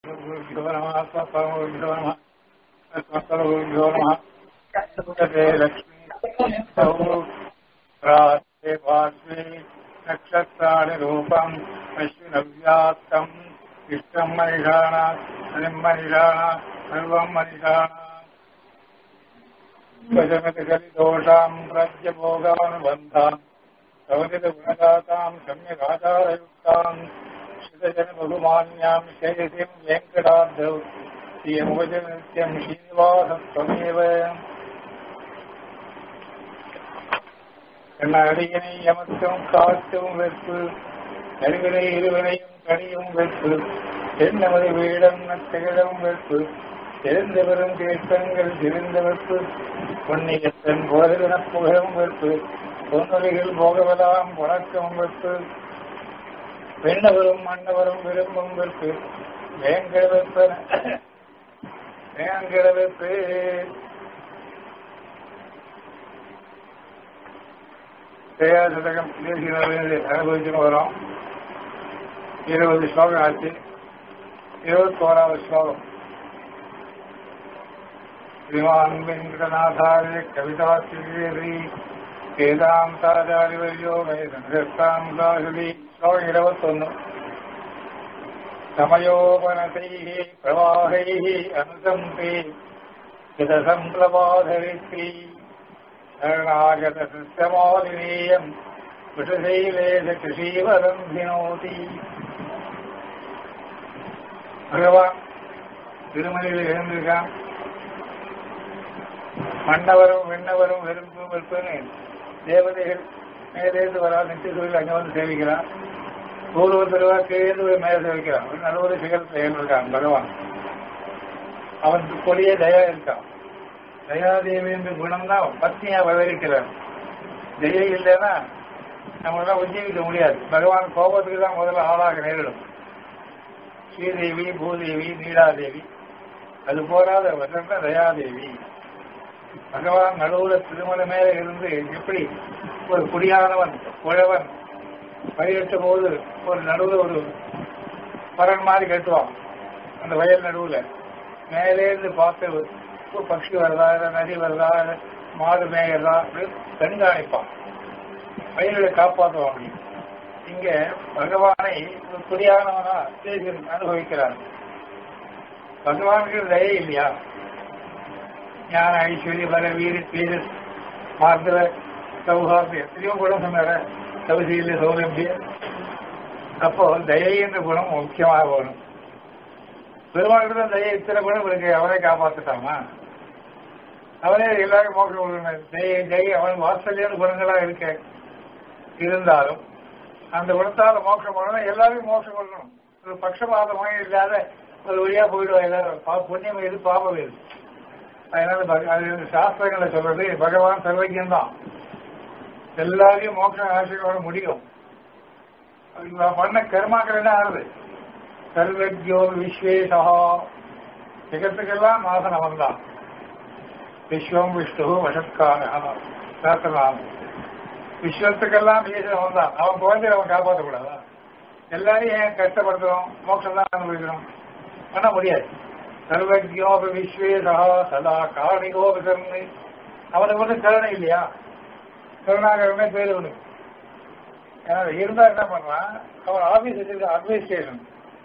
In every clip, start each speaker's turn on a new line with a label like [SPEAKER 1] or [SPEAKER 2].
[SPEAKER 1] गुरुभ्यो नमः स्वपरमगुरुभ्यो नमः स्वपरगुरुभ्यो नमः ते लक्ष्मी रात्रे पार्श्वे नक्षत्राणि रूपम् अश्विनव्याप्तम् इष्टम् मनिषाणा हरिम् मनिषाणा सर्वम् मनिषाणा भजनकलिदोषाम् राज्यभोगानुबन्धान् सवनितगुणदाताम् सम्यगाचारयुक्ताम् श्रितजनबहुमान्याम् शयसिम् वेङ्कटाद्धौ श्रियमुपजनित्यम् श्रीनिवासत्वमेव கண்ணடியினை எமக்கும் காற்றும் வெப்பு நெருவினை இருவினையும் கனியும் வெப்பு தென்னமது வீடம் நத்திடம் வெப்பு தெரிந்த பெரும் தீர்த்தங்கள் திரிந்த வெப்பு பொன்னியத்தன் போதன புகழும் வெப்பு பொன்னொலிகள் போகவெல்லாம் வணக்கம் வெப்பு பெண்ணவரும் மன்னவரும் விரும்பும் வெப்பு வேங்கட வெப்ப வேங்கட வெப்பு தேயாசதகம் தேசிய அனுபவிச்சுன்னு வரோம் இருபது ஸ்லோகம் ஆச்சு இருபத்தோராவது ஸ்லோகம் श्रीमान् वेङ्कटनाथार्य कविताश्रीरी वेदान्ताचार्यवर्यो मे संहृताम् दाशुली श्लोक इरवत्तोन्नु समयोपनतैः प्रवाहैः अनुसन्ते यतसम्प्लवाधरित्री शरणागतसस्यमालिनीयम् कुशशैलेश कृषीवरम् धिनोति பகவான் திருமலையில் எழுந்திருக்கான் மன்னவரும் விண்ணவரும் விரும்பும் விற்பனை தேவதைகள் மேலேந்து வரா நித்திய தொழில் அங்கே வந்து சேவிக்கிறான் பூர்வ திருவா கீழேந்து போய் மேலே சேவிக்கிறான் ஒரு நல்ல ஒரு சிகரத்தில் எழுந்திருக்கான் பகவான் அவன் கொடிய தயா இருக்கான் தயாதேவி என்ற குணம் தான் பத்னியா விவரிக்கிறார் தயை இல்லைன்னா நம்மளால உஜ்ஜீவிக்க முடியாது பகவான் கோபத்துக்கு தான் முதல்ல ஆளாக நேரிடும் ஸ்ரீதேவி பூதேவி நீலாதேவி அது போராத வசந்த தயாதேவி பகவான் நடுவுல திருமலை மேல இருந்து எப்படி ஒரு குடியானவன் குழவன் பயிரிட்ட போது ஒரு நடுவுல ஒரு பரன் மாதிரி கட்டுவான் அந்த வயல் நடுவுல மேலே இருந்து பார்த்து ஒரு பட்சி வருதா இல்லை நதி வருதா இல்லை மாடு மேயறதா அப்படின்னு கண்காணிப்பான் பயிர்களை காப்பாற்றுவான் அப்படி இங்க பகவானை ஒரு குடியானவனா தேசியம் அனுபவிக்கிறார் பகவானுக்கு தயை இல்லையா ஞான ஐஸ்வர்ய பல வீர வீர மார்தவ சௌஹார்து எத்தனையோ குணம் சொன்னார சௌசீல்ய சௌலபிய அப்போ தயை என்ற குணம் முக்கியமாக வரும் பெருமாள் தான் தயை இத்தனை குணம் இருக்கு அவரை காப்பாத்துட்டாமா அவரே எல்லாரும் மோட்சம் கொடுக்கணும் தயை தயை அவன் வாத்சல்யான குணங்களா இருக்க இருந்தாலும் அந்த குணத்தால மோட்சம் பண்ணணும் எல்லாரும் மோட்சம் கொள்ளணும் ஒரு பட்சபாதமாக இல்லாத ஒரு வழியா போயிடுவா எல்லாரும் புண்ணியம் எது பாபம் எது அதனால அது சாஸ்திரங்களை சொல்றது பகவான் சர்வஜன் தான் எல்லாரையும் மோட்சம் ஆசையோட முடியும் பண்ண கர்மாக்கள் என்ன ஆகுது சர்வஜோ விஸ்வேசா ஜெகத்துக்கெல்லாம் நாசன் அவன் தான் விஸ்வம் விஷ்ணு வசத்கான சாஸ்திரம் விஸ்வத்துக்கெல்லாம் ஈசன் அவன் தான் அவன் குழந்தைய அவன் காப்பாற்றக்கூடாதா எல்லாரையும் ஏன் கஷ்டப்படுத்துறோம் மோட்சம் தான் அனுபவிக்கிறோம் பண்ண முடியாது சர்வஜோபி விஸ்வேதா சதா காரணிகோபி கருணை அவனுக்கு வந்து கருணை இல்லையா கருணாகரனே பேரு அவனுக்கு இருந்தா என்ன பண்றான் அவன் ஆபீஸ் வச்சிருக்க அட்மினிஸ்ட்ரேஷன்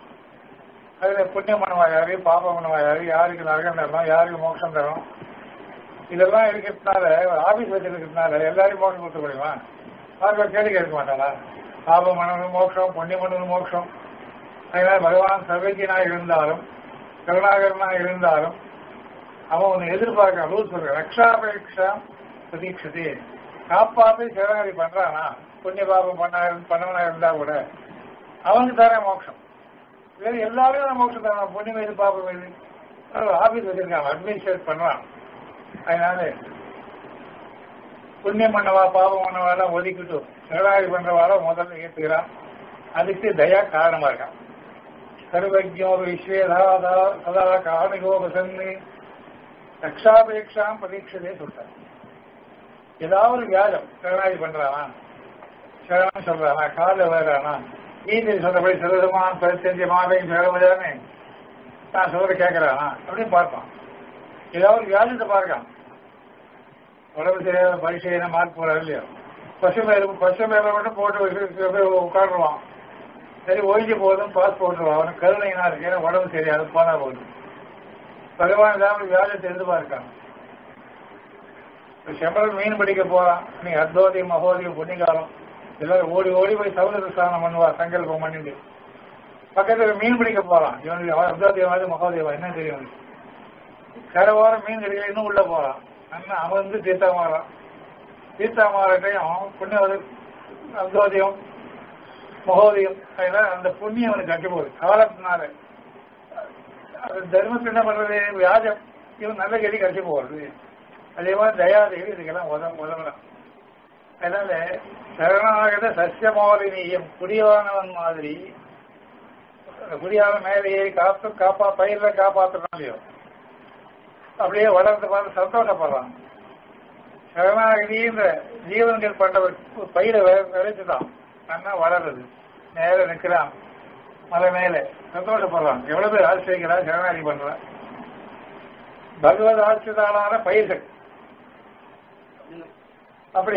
[SPEAKER 1] அதுல புண்ணியம் பண்ணுவா யாரு பாப்பம் பண்ணுவா யாரு யாருக்கு நரகம் தரணும் யாருக்கு மோட்சம் தரணும் இதெல்லாம் இருக்கிறதுனால ஆபீஸ் வச்சிருக்கிறதுனால எல்லாரையும் மோட்சம் கொடுத்த முடியுமா பார்க்க கேள்வி கேட்க மாட்டாளா பாபம் பண்ணணும் மோட்சம் புண்ணியம் பண்ணணும் மோட்சம் அதனால பகவான் சர்வஜனாக இருந்தாலும் கருணாகரனா இருந்தாலும் அவன் ஒன்று எதிர்பார்க்க ரூல் சொல்ற ரக்ஷாபேட்சா பிரதீட்சதே காப்பாத்து சரணாதி பண்றானா புண்ணிய பாபம் பண்ண பண்ணவனா இருந்தா கூட அவனுக்கு தர மோட்சம் வேறு எல்லாரும் மோட்சம் தரணும் புண்ணியம் எது பாபம் எது ஆபீஸ் வச்சிருக்கான் அட்மினிஸ்ட்ரேட் பண்றான் அதனால புண்ணியம் பண்ணவா பாபம் பண்ணவா எல்லாம் ஒதுக்கிட்டு சரணாதி பண்றவாள முதல்ல ஏற்றுக்கிறான் அதுக்கு தயா காரணமா இருக்கான் சர்வஜோ விஸ்வேதாதா சதா காரணிகோ வசன்னு ரக்ஷாபேட்சாம் பரீட்சதே சொல்றார் ஏதாவது வியாஜம் சரணாதி பண்றானா சரணம் சொல்றானா கால வேறானா கீதை சொல்றபடி சரதமான் பதித்தஞ்சு மாதையும் சரவதானே நான் சொல்ற கேட்கறானா அப்படின்னு பார்ப்பான் ஏதாவது வியாதித்தை பார்க்கலாம் உடம்பு சரியாக பரீட்சை என்ன மார்க் போறாரு இல்லையோ பசு மேல பசு மேல மட்டும் போட்டு வச்சு போய் உட்காந்துருவான் சரி ஓய்ஞ்சு போதும் பாஸ் போட்டுருவான் அவனுக்கு கருணைனா இருக்கு ஏன்னா உடம்பு சரியாது போனா போகுது பகவான் ஏதாவது வியாதித்தை எதிர்பார்க்கான் செம்பரன் மீன் பிடிக்க போறான் நீ அர்த்தோதி மகோதி புண்ணிகாலம் எல்லாரும் ஓடி ஓடி போய் சமுதிர ஸ்நானம் பண்ணுவா சங்கல்பம் பண்ணிட்டு பக்கத்துல மீன் பிடிக்க போறான் இவனுக்கு அர்த்தோதேவாது மகோதேவா என்ன தெரியும் அவனுக்கு? கரை ஓரம் மீன் கிடைக்கல இன்னும் உள்ள போறான் அண்ணன் அமர்ந்து தீர்த்தாமாறான் தீர்த்தாமாரட்டையும் புண்ணியம் அர்த்தோதயம் மகோதயம் அதெல்லாம் அந்த புண்ணியம் அவனுக்கு கட்டி போகுது காலத்தினால அது தர்மத்தை என்ன பண்றது வியாஜம் இவன் நல்ல கதி கட்டி போகிறது அதே மாதிரி தயாதேவி இதுக்கெல்லாம் உதவ உதவலாம் அதனால சரணாகத சசியமாலினியம் குடியானவன் மாதிரி குடியான மேலே ஏறி காத்து காப்பா பயிர்ல காப்பாற்றணும் இல்லையோ அப்படியே வளர்ந்து பார்த்து சந்தோஷப்படுறான் சரணாகதின்ற ஜீவன்கள் பண்ற ஒரு பயிரை விளைச்சுதான் நல்லா வளருது நேர நிற்கிறான் மலை மேல சந்தோஷப்படுறான் எவ்வளவு பேர் ஆசிரியர்களா சரணாகதி பண்றான் பகவத் ஆசிரியர்களான பயிர்கள் அப்படி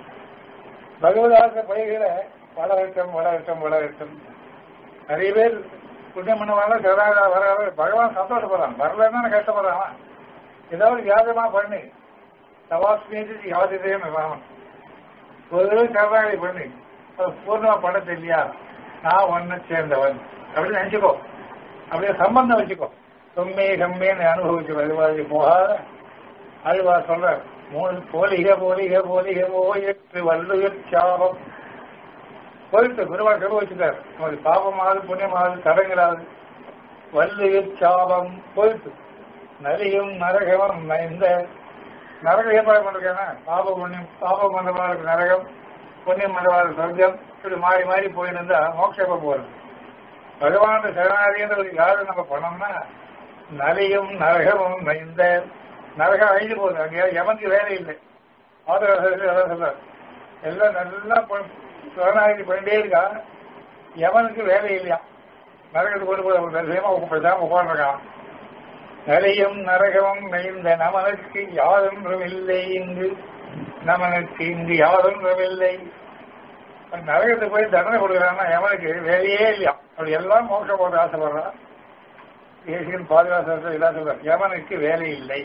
[SPEAKER 1] பகவதாச பயிர்களை வளரட்டும் வளரட்டும் வளரட்டும் நிறைய பேர் புண்ணியம் பண்ணுவாங்க சிவராஜா வர பகவான் சந்தோஷப்படுறான் வரலன்னா கஷ்டப்படுறான் ஏதாவது வியாஜமா பண்ணி தவாஸ்மீதி யாதிதேன்னு ராமன் ஒரு சரணாகி பண்ணி அது பூர்ணமா பண்ண தெரியலையா நான் ஒன்ன சேர்ந்தவன் அப்படின்னு நினைச்சுக்கோ அப்படியே சம்பந்தம் வச்சுக்கோ தொம்மே கம்மேன்னு அனுபவிச்சு வருவாதி போகாத அழுவா சொல்ற மூணு போலிக போலிக போலிக போயிற்று வள்ளுவர் சாபம் போயிட்டு பெருமாள் கருவ வச்சுட்டார் நமக்கு பாபமாவது புண்ணியமாவது தடங்களாது வள்ளுவர் சாபம் போயிட்டு நலியும் நரகமும் இந்த நரகம் ஏற்பாடு பண்ணிருக்கேன்னா பாப புண்ணியம் பாப மண்டபாளுக்கு நரகம் புண்ணியம் மண்டபாளுக்கு சொர்க்கம் இப்படி மாறி மாறி போயிட்டு இருந்தா மோட்சப்ப போறது பகவான் சரணாதின்றது யாரு நம்ம பண்ணோம்னா நலியும் நரகமும் இந்த நரகம் அழிஞ்சு போகுது அங்கே எவனுக்கு வேலை இல்லை ஆதரவு அதான் சொல்றார் எல்லாம் நல்லா சரணாகதி பண்ணிட்டே இருக்கா எவனுக்கு வேலை இல்லையா நரகத்துக்கு கொண்டு போய் தரிசனமா பேசாம உட்காந்துருக்கான் நரையும் நரகமும் மெய்ந்த நமனுக்கு யாதொன்றும் இல்லை இங்கு நமனுக்கு இங்கு யாதொன்றும் இல்லை நரகத்துக்கு போய் தண்டனை கொடுக்குறான்னா எவனுக்கு வேலையே இல்லையா அப்படி எல்லாம் மோட்சம் போட்டு ஆசைப்படுறான் தேசியன் பாதுகாப்பு எல்லாம் சொல்றார் எவனுக்கு வேலை இல்லை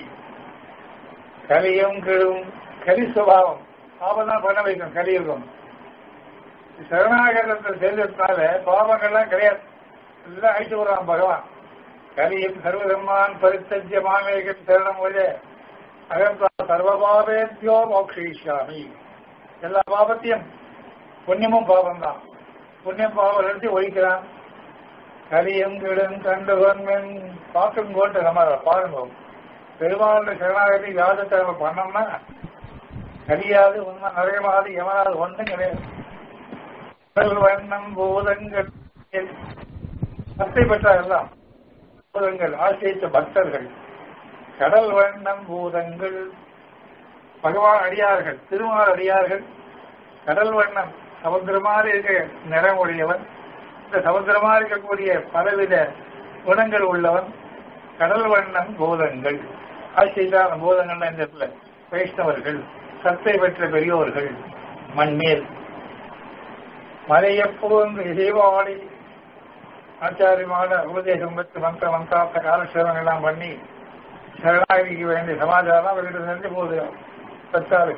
[SPEAKER 1] கலியும் கெடும் கலி சுபாவம் பாபம் தான் பண்ண வைக்கும் கலியுகம் சரணாகரத்தை சேர்ந்ததுனால பாவங்கள்லாம் கிடையாது எல்லாம் அழிச்சு விடுறான் பகவான் கலியும் சர்வதர்மான் பரித்தஜ்ய மாமேகம் சரணம் போதே அகந்தா சர்வபாவேத்யோ மோக்ஷயிஷாமி எல்லா பாவத்தையும் புண்ணியமும் பாவம் தான் புண்ணியம் பாவம் எடுத்து ஒழிக்கிறான் கலியும் கிடும் கண்டுகொன்மென் பார்க்கும் கோட்டை நம்ம பாருங்க பெருமாளுடைய சரணாகதி யாதத்தை நம்ம பண்ணோம்னா கலியாது உண்மை நரகமாவது எவனாவது ஒன்றும் கிடையாது வண்ணம் பூதங்கள் பக்தி பெற்ற எல்லாம் பூதங்கள் ஆசிரித்த பக்தர்கள் கடல் வண்ணம் பூதங்கள் பகவான் அடியார்கள் திருமால் அடியார்கள் கடல் வண்ணம் சமுத்திரமாக இருக்க நிறம் உடையவன் இந்த சமுத்திரமாக இருக்கக்கூடிய பலவித குணங்கள் உள்ளவன் கடல் வண்ணம் பூதங்கள் ஆசிரியான பூதங்கள் இந்த இடத்துல வைஷ்ணவர்கள் சத்தை பெற்ற பெரியோர்கள் மண்மேல் மலையப்போந்து இசைவாடி ஆச்சாரியமான உபதேசம் பெற்று மந்திர மந்திரார்த்த காலக்ஷேபங்கள் எல்லாம் பண்ணி சரணாகிக்கு வேண்டிய சமாச்சாரம் அவர்கிட்ட செஞ்சு போகுது பெற்றாரு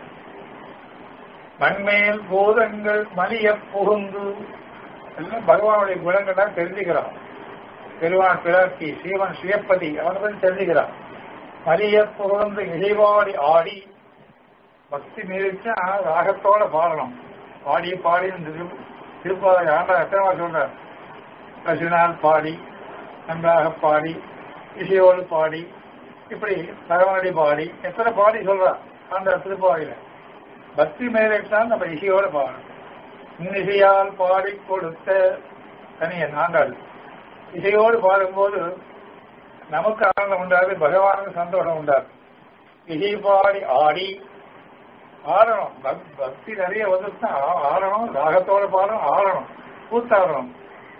[SPEAKER 1] மண்மேல் பூதங்கள் மலிய புகுந்து எல்லாம் பகவானுடைய குணங்கள்லாம் தெரிஞ்சுக்கிறான் பெருமான் பிராட்டி ஸ்ரீவன் ஸ்ரீயப்பதி அவனை பற்றி தெரிஞ்சுக்கிறான் மலிய புகுந்து இசைவாடி ஆடி பக்தி மீறிச்சா ராகத்தோட பாடணும் பாடி பாடி திருப்பாதை ஆண்டா எத்தனை சொல்றார் பசுனால் பாடி நன்றாக பாடி இசையோடு பாடி இப்படி தகவலடி பாடி எத்தனை பாடி சொல்றா ஆண்டா திருப்பாவையில பக்தி மேலேத்தான் நம்ம இசையோட பாடணும் இன்னிசையால் பாடி கொடுத்த தனியன் ஆண்டாள் இசையோடு பாடும்போது நமக்கு ஆனந்தம் உண்டாது பகவானுக்கு சந்தோஷம் உண்டாது இசை பாடி ஆடி ஆடணும் பக்தி நிறைய வந்துச்சுன்னா ஆடணும் ராகத்தோட பாடணும் ஆடணும் கூத்தாடணும்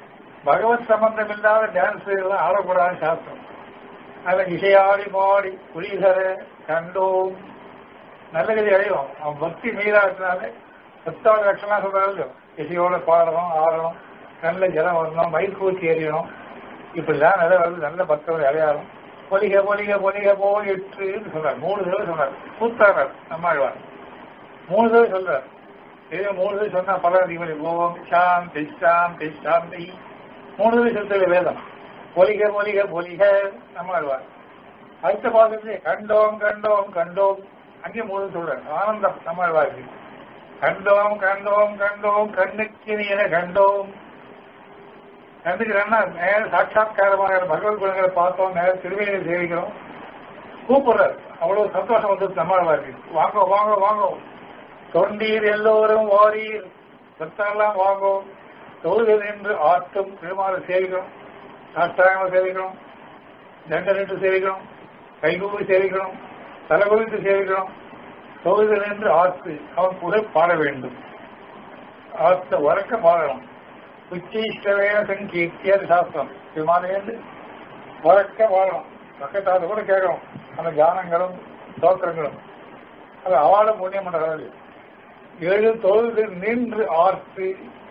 [SPEAKER 1] பகவத் சம்பந்தம் இல்லாத டான்ஸ் எல்லாம் ஆடக்கூடாதுன்னு சாஸ்திரம் அதில் இசையாடி பாடி புலிகர கண்டோம் நல்ல கதி அடையும் அவன் பக்தி மீறாட்டினாலே சத்தாத லட்சணம் சொல்றாரு இசையோட பாடணும் ஆடணும் நல்ல ஜலம் வரணும் மயில் கூச்சி எறியணும் இப்படிதான் நல்ல வருது நல்ல பக்தர்கள் அடையாளம் பொலிக பொலிக பொலிக போயிற்றுன்னு சொல்றார் மூணு தடவை சொன்னார் கூத்தாடுறார் நம்மாழ்வார் மூணு தடவை சொல்றார் இதே மூணு தடவை சொன்னா பல அதிபதி ஓம் சாந்தி சாந்தி சாந்தி மூணு தடவை சொல்றது வேதம் பொலிக பொலிக பொலிக நம்மாழ்வார் அடுத்த பாதத்திலே கண்டோம் கண்டோம் கண்டோம் அங்கே மூணு சொல்றார் ஆனந்தம் நம்மாழ்வாருக்கு கண்டோம் கண்டோம் கண்டோம் கண்ணுக்கினியன கண்டோம் கண்டுக்கிறேன்னா நேர சாட்சாத்காரமாக பகவத் குணங்களை பார்த்தோம் நேர திருமையை சேவிக்கிறோம் கூப்பிடுறாரு அவ்வளவு சந்தோஷம் வந்து நம்மாழ்வாருக்கு வாங்க வாங்க வாங்க தொண்டீர் எல்லோரும் வாரீர் பக்தரெல்லாம் வாங்கோ தொழுகை என்று ஆட்டும் பெருமாளை சேவிக்கிறோம் சாஷ்டாயமாக சேவிக்கிறோம் தண்டனிட்டு சேவிக்கிறோம் கைகூப்பி சேவிக்கிறோம் தலைகுறித்து சேவிக்கிறோம் தொழுகை என்று ஆற்று அவன் புகழ் பாட வேண்டும் ஆத்த வரக்க பாடணும் உச்சிஷ்டவேன சங்கீர்த்திய சாஸ்திரம் விமானேந்து வரக்க பாடணும் பக்கத்தாத கூட கேட்கணும் அந்த கானங்களும் தோத்திரங்களும் அது அவாட புண்ணியம் பண்றது ஏழு தொழுது நின்று ஆர்த்து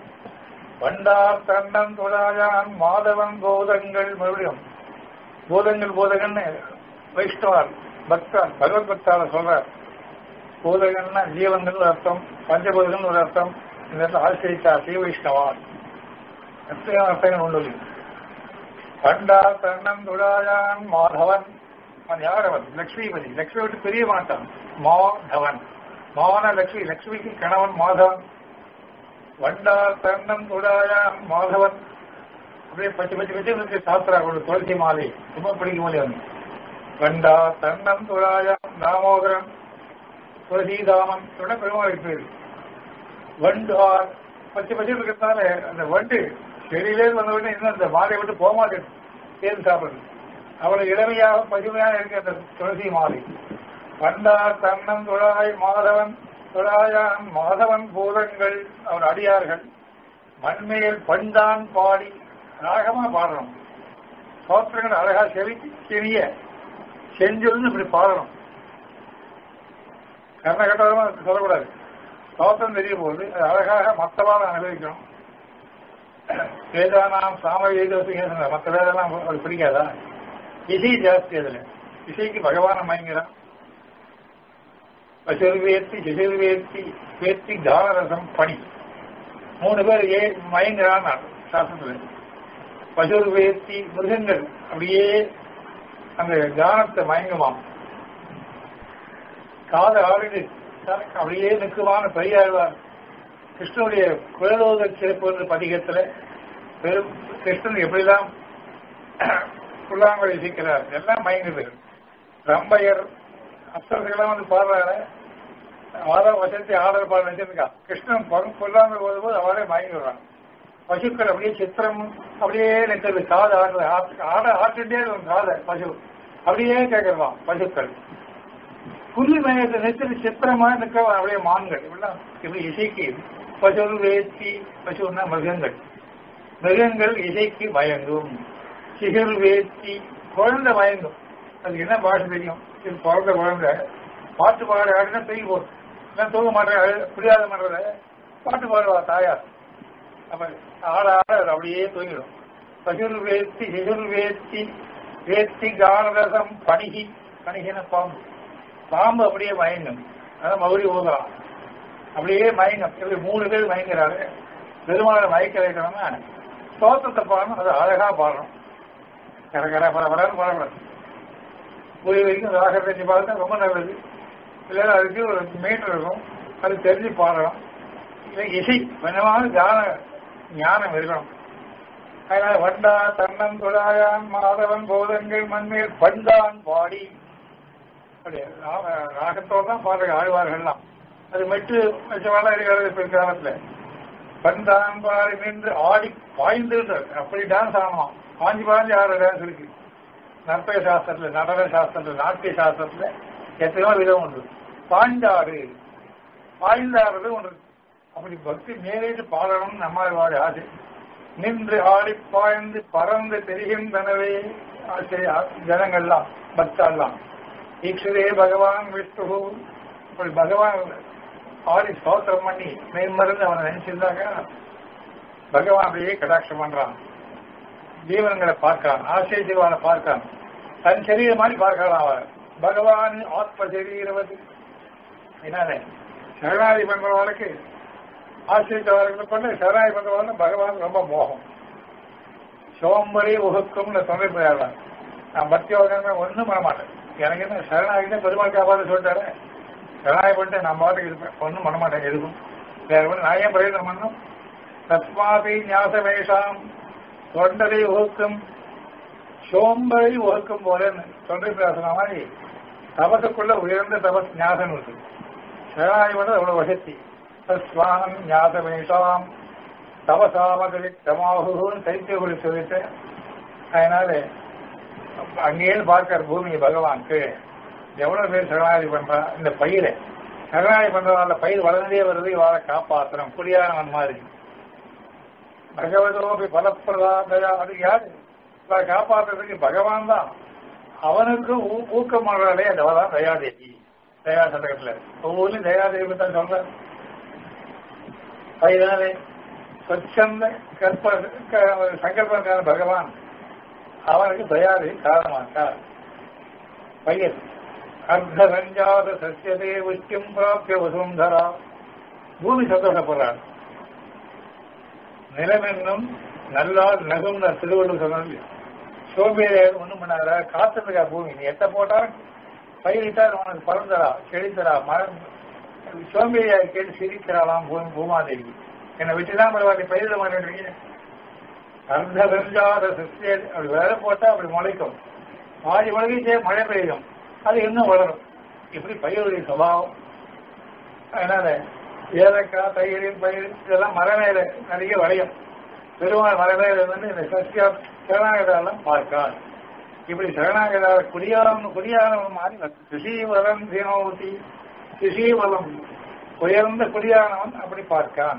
[SPEAKER 1] பண்டார் தண்டன் தொழாயான் மாதவன் போதங்கள் மறுபடியும் போதங்கள் போதகன்னு வைஷ்ணவர் பக்தர் பகவத் பக்தார சொல்றார் போதகன்னா ஜீவன்கள் அர்த்தம் பஞ்சபோதகன் ஒரு அர்த்தம் இந்த இடத்துல ஆசிரித்தா ஸ்ரீ வைஷ்ணவான் எத்தனையோ அர்த்தங்கள் உண்டு பண்டார் தண்டன் துடாயான் மாதவன் அவன் யார் அவன் லக்ஷ்மிபதி லக்ஷ்மி விட்டு பிரிய மாட்டான் மாதவன் மாவன லக்ஷ்மி லக்ஷ்மிக்கு கணவன் மாதவன் வண்டார் தண்டன் துடாயான் மாதவன் அப்படியே பச்சை பச்சை பச்சை இருக்கு சாஸ்திரா கொண்டு துளசி மாலை ரொம்ப பிடிக்கும் போது அவன் வண்டா தண்டன் துடாயான் தாமோதரன் துளசிதாமன் சொன்ன பெருமாளுக்கு பேரு வண்டு ஆர் பச்சை பச்சை இருக்கிறதுனால அந்த வண்டு செடியிலே வந்த உடனே இன்னும் அந்த மாலை விட்டு போக மாட்டேன் தேர்ந்து சாப்பிடுது அவளை இளமையாக பசுமையாக இருக்க அந்த துளசி மாலை பண்டார் தன்னம் துழாய் மாதவன் துழாயான் மாதவன் பூதங்கள் அவர் அடியார்கள் மண்மேல் பண்டான் பாடி ராகமா பாடணும் சோத்திரங்கள் அழகா செவி செவிய செஞ்சொல்னு இப்படி பாடணும் கர்ணகட்டமா சொல்லக்கூடாது சோத்திரம் தெரிய போகுது அது அழகாக மற்றவாறு அனுபவிக்கணும் வேதானாம் சாம வேதோசிங்க மற்ற வேதெல்லாம் அது பிடிக்காதா இசை ஜாஸ்தி அதுல இசைக்கு பகவான மயங்கிறான் பசுர்வேத்தி சிசுர்வேத்தி வேத்தி தானரசம் பணி மூணு பேர் ஏ மயங்கிறான் சாஸ்திரத்துல பசுர்வேத்தி மிருகங்கள் அப்படியே அந்த கானத்தை மயங்குமாம் காது ஆடிடு அப்படியே நிற்குமான பெரியாழ்வார் கிருஷ்ணனுடைய குலலோக சிறப்பு என்ற பதிகத்துல பெரும் கிருஷ்ணன் எப்படிலாம் புல்லாங்குழல் இசைக்கிறார் எல்லாம் மயங்குது ரம்பையர் அப்சரர்கள்லாம் வந்து பாடுறாங்க ஆதா வசத்தை ஆடல் பாட நினைச்சிருக்கா கிருஷ்ணன் புல்லாங்குழல் போதும்போது அவரே மயங்கி விடுறாங்க பசுக்கள் அப்படியே சித்திரம் அப்படியே நிற்கிறது காது ஆடுறது ஆட ஆட்டுட்டே இருக்கும் காதை பசு அப்படியே கேட்கறதாம் பசுக்கள் புல்லு மேயத்தை நிறுத்தி சித்திரமா நிற்க அப்படியே மான்கள் இப்படிலாம் இப்படி இசைக்கு பசு வேத்தி பசுன்னா மிருகங்கள் மிருகங்கள் இசைக்கு மயங்கும் சிகர் வேத்தி குழந்தை மயங்கும் அதுக்கு என்ன பாஷை தெரியும் இது பிறந்த குழந்தை பாட்டு பாட ஆடினா தூக்கி போடும் இல்லை தூங்க மாட்டேன் புரியாத மாட்டத பாட்டு பாடுவா தாயார் அப்ப ஆட ஆட அது அப்படியே தூங்கிடும் பசுர் வேத்தி சிசுர் வேத்தி வேத்தி கானரசம் பணிகி பணிகின பாம்பு பாம்பு அப்படியே மயங்கும் அதான் மகுடி ஊதலாம் அப்படியே மயங்கம் இப்படி மூணு பேர் மயங்கிறாரு பெருமாளை மயக்க வைக்கணும்னா தோற்றத்தை பாடணும் அது அழகா பாடணும் கரகர பரபரன்னு பாடக்கூடாது புரிய வரைக்கும் ராக தெரிஞ்சு பார்த்தா ரொம்ப நல்லது இல்லைன்னா அதுக்கு ஒரு மீட்டர் இருக்கும் அது தெரிஞ்சு பாடணும் இல்லை இசை கொஞ்சமாக கான ஞானம் இருக்கணும் அதனால வண்டா தன்னன் தொழாயான் மாதவன் போதங்கள் மண்மேல் பண்டான் பாடி ராகத்தோடு தான் பாடுற ஆழ்வார்கள்லாம் அது மெட்டு வச்சவாளா இருக்கிறது இப்ப காலத்துல பண்டான் பாடி நின்று ஆடி பாய்ந்துன்றார் அப்படி டான்ஸ் ஆடணும் பாஞ்சு பாஞ்சு ஆடுற டான்ஸ் இருக்கு நற்பய சாஸ்திரத்துல நடன சாஸ்திரத்துல நாட்டிய சாஸ்திரத்துல எத்தனையோ விதம் உண்டு பாய்ந்தாடு பாய்ந்தாடுறது ஒன்று அப்படி பக்தி மேலேட்டு பாடணும்னு நம்மளுடைய ஆசை நின்று ஆடி பாய்ந்து பறந்து தெரிகின்றனவே ஆச்சரிய ஜனங்கள்லாம் பக்தாலாம் ஈக்ஷரே பகவான் விஷ்ணு இப்படி பகவான் ஆடி ஸ்தோத்திரம் பண்ணி மெய்மருந்து அவனை நினைச்சிருந்தாங்க பகவான் அப்படியே கடாட்சம் பண்றான் ஜீவன்களை பார்க்கிறான் ஆச்சரியவான பார்க்கிறான் தன் சரீரம் மாதிரி பார்க்கலாம் அவன் பகவான் ஆத்ம சரீரவது என்னது சரணாதி பண்றவர்களுக்கு ஆசிரியத்தவர்களை கொண்டு சரணாதி பண்றவர்கள் பகவான் ரொம்ப மோகம் சோம்பரி உகுக்கும் தொண்டை போயிடலாம் நான் பக்தி யோகமே ஒன்றும் பண்ண மாட்டேன் எனக்கு என்ன சரணாகிட்டே பெருமாள் காப்பாற்ற சொல்லிட்டாரு சரணாகி பண்ணிட்டு நான் பாட்டுக்கு இருப்பேன் ஒன்றும் பண்ண மாட்டேன் எதுக்கும் வேற ஒன்று நான் ஏன் பிரயோஜனம் பண்ணும் தஸ்மாபி ஞாசமேஷாம் தொண்டரை உகுக்கும் சோம்பரை உகுக்கும் போல தொண்டை பேசுன மாதிரி தபசுக்குள்ள உயர்ந்த தபஸ் ஞாசம் இருக்கு சரணாகி பண்ணது அவ்வளவு வசதி தஸ்வான் ஞாசமேஷாம் தபசாமதமாகுன்னு சைத்தியகுடி சொல்லிட்டு அதனால அங்கேயே பார்க்கிற பூமி பகவான் கீழே எவ்வளவு பேர் சரணாகி பண்றா இந்த பயிரை சரணாகி பண்றதால பயிர் வளர்ந்தே வருது இவாளை காப்பாற்றணும் குடியானவன் மாதிரி பகவதோபி பலப்பிரதாதயா அது யாரு இவளை காப்பாற்றுறதுக்கு பகவான் தான் அவனுக்கு ஊ- ஊக்கம் பண்றாளே அதவதான் தயாதேவி தயா சதகத்துல ஒவ்வொன்றும் தயாதேவி தான் சொல்ற பயிராலே சொச்சந்த கற்ப க- சங்கல்பக்கார பகவான் அவனுக்கு தயாரி காரணமாக்கார் பையன் அர்த்தரஞ்சாத சசியதே உச்சியம் பிராப்திய வசுந்தரா பூமி சந்தோஷப்படுறார் நிலமென்னும் நல்லால் நகும் திருவள்ளுவர் சொன்னது சோம்பேறியார் ஒண்ணும் பண்ணாத காத்துருக்கா பூமி நீ எத்த போட்டாலும் பயிரிட்டால் உனக்கு பறந்தரா செழித்தரா மரம் சோம்பேறியாக கேட்டு சிரிக்கிறாளாம் பூமி பூமாதேவி என்னை விட்டுதான் பரவாயில்ல பயிரிட மாட்டேன்றீங்க அர்த்த வெஞ்சாத சசிய அப்படி வேலை போட்டா அப்படி முளைக்கும் பாதி முளைக்கிச்சே மழை பெய்யும் அது இன்னும் வளரும் இப்படி பயிருடைய சுபாவம் அதனால ஏலக்காய் தயிர் பயிர் இதெல்லாம் மர மேல நிறைய விளையும் பெருமாள் மர மேல வந்து இந்த சசியா சரணாகதாலாம் பார்க்கார் இப்படி சரணாகதா குடியாரம் குடியானவன் மாதிரி கிருஷிவரம் தீனோதி கிருஷிவலம் உயர்ந்த குடியானவன் அப்படி பார்க்கான்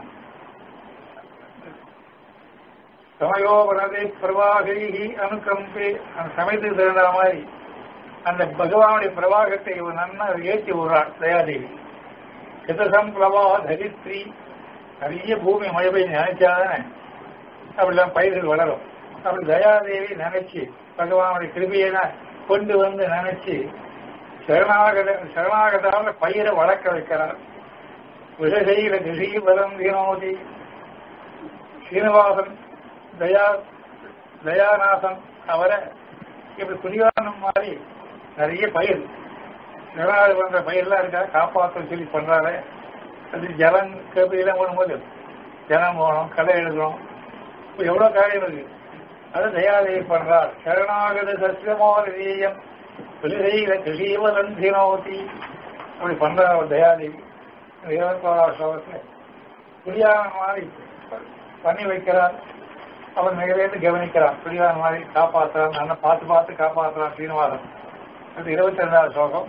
[SPEAKER 1] சமயோபரதை பிரவாகி அனுகம்பே அந்த சமயத்துக்கு தகுந்த மாதிரி அந்த பகவானுடைய பிரவாகத்தை இவன் நன்னா ஏற்றி விடுறான் தயாதேவி சிதசம் பிரவா தரித்ரி நிறைய பூமி மழை பெய்து நினைச்சாதானே அப்படிலாம் பயிர்கள் வளரும் அப்படி தயாதேவி நினைச்சு பகவானுடைய கிருபியை கொண்டு வந்து நினைச்சு சரணாகத சரணாகதால பயிரை வளர்க்க வைக்கிறார் விசையில கிருஷி பலம் தீனோதி சீனிவாசன் தயா தயாநாதன் அவரை இப்படி குடியானம் மாதிரி நிறைய பயிர் நிலநாடு பண்ற பயிரெல்லாம் இருக்கா காப்பாற்ற சொல்லி பண்றாரு அது ஜலம் கபிலாம் போடும்போது ஜலம் போகணும் களை எழுதணும் இப்ப எவ்வளவு காரியம் இருக்கு அது தயாதேவி பண்றார் சரணாகத சசியமோதீயம் புலிசையில கிருஷீவலந்தினோதி அப்படி பண்றார் அவர் தயாதேவி இருபத்தோராம் ஸ்லோகத்துல குடியான மாதிரி பண்ணி வைக்கிறார் அவன் மிகவேந்து கவனிக்கிறான் குடியான மாதிரி காப்பாற்றுறான் நல்லா பார்த்து பார்த்து காப்பாற்றுறான் சீனிவாசன் அது இருபத்தி ரெண்டாவது ஸ்லோகம்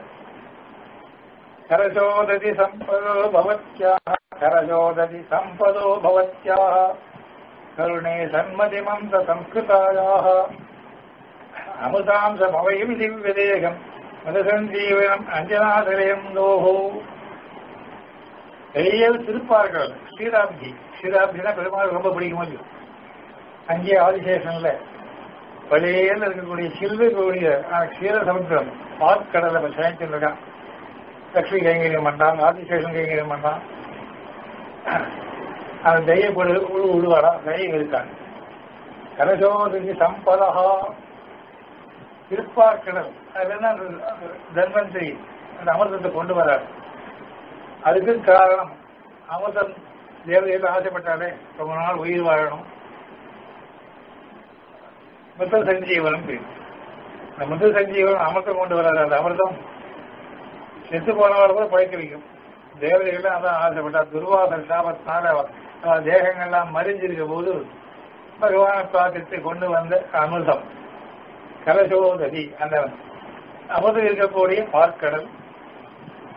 [SPEAKER 1] करजोदति सम्पदो भवत्याः करजोदति सम्पदो भवत्याः करुणे सन्मतिमन्त संस्कृतायाः अमृतां समवयमि दिव्यदेहम् மதசஞ்சீவனம் அஞ்சனாதலயம் தோஹோ பெரிய திருப்பார்கள் ஸ்ரீராம்ஜி ஸ்ரீராம்ஜினா பெருமாள் ரொம்ப பிடிக்கும் இல்லையோ அங்கே ஆதிசேஷன்ல பழையல இருக்கக்கூடிய சில்வக்கூடிய க்ஷீர சமுத்திரம் பாற்கடலை சயனிச்சுட்டு இருக்கான் லட்சுமி கைங்கரியம் பண்றான் ஆதிசேஷன் கைங்கரியம் பண்றான் அந்த தெய்ய பொழு உழு உழுவாடா தெய்யம் இருக்கான் கலசோதரி சம்பதா திருப்பார்க்கடல் அதுல என்ன அந்த தன்வந்திரி அந்த அமிர்தத்தை கொண்டு வரார் அதுக்கு காரணம் அமிர்தம் தேவதையில் ஆசைப்பட்டாலே ரொம்ப நாள் உயிர் வாழணும் மிருத சஞ்சீவனம் பேர் இந்த மிருத சஞ்சீவனம் அமிர்தம் கொண்டு வராது அந்த அமிர்தம் செத்து போனவரை கூட பழைக்க வைக்கும் தேவதைகள் அதான் ஆசைப்பட்டார் துர்வாசல் சாபத்தினால அவ தேகங்கள்லாம் மறிஞ்சிருக்க போது பகவானை பிரார்த்தித்து கொண்டு வந்த அமிர்தம் கலசோததி அந்த அமிர்தம் இருக்கக்கூடிய பார்க்கடல்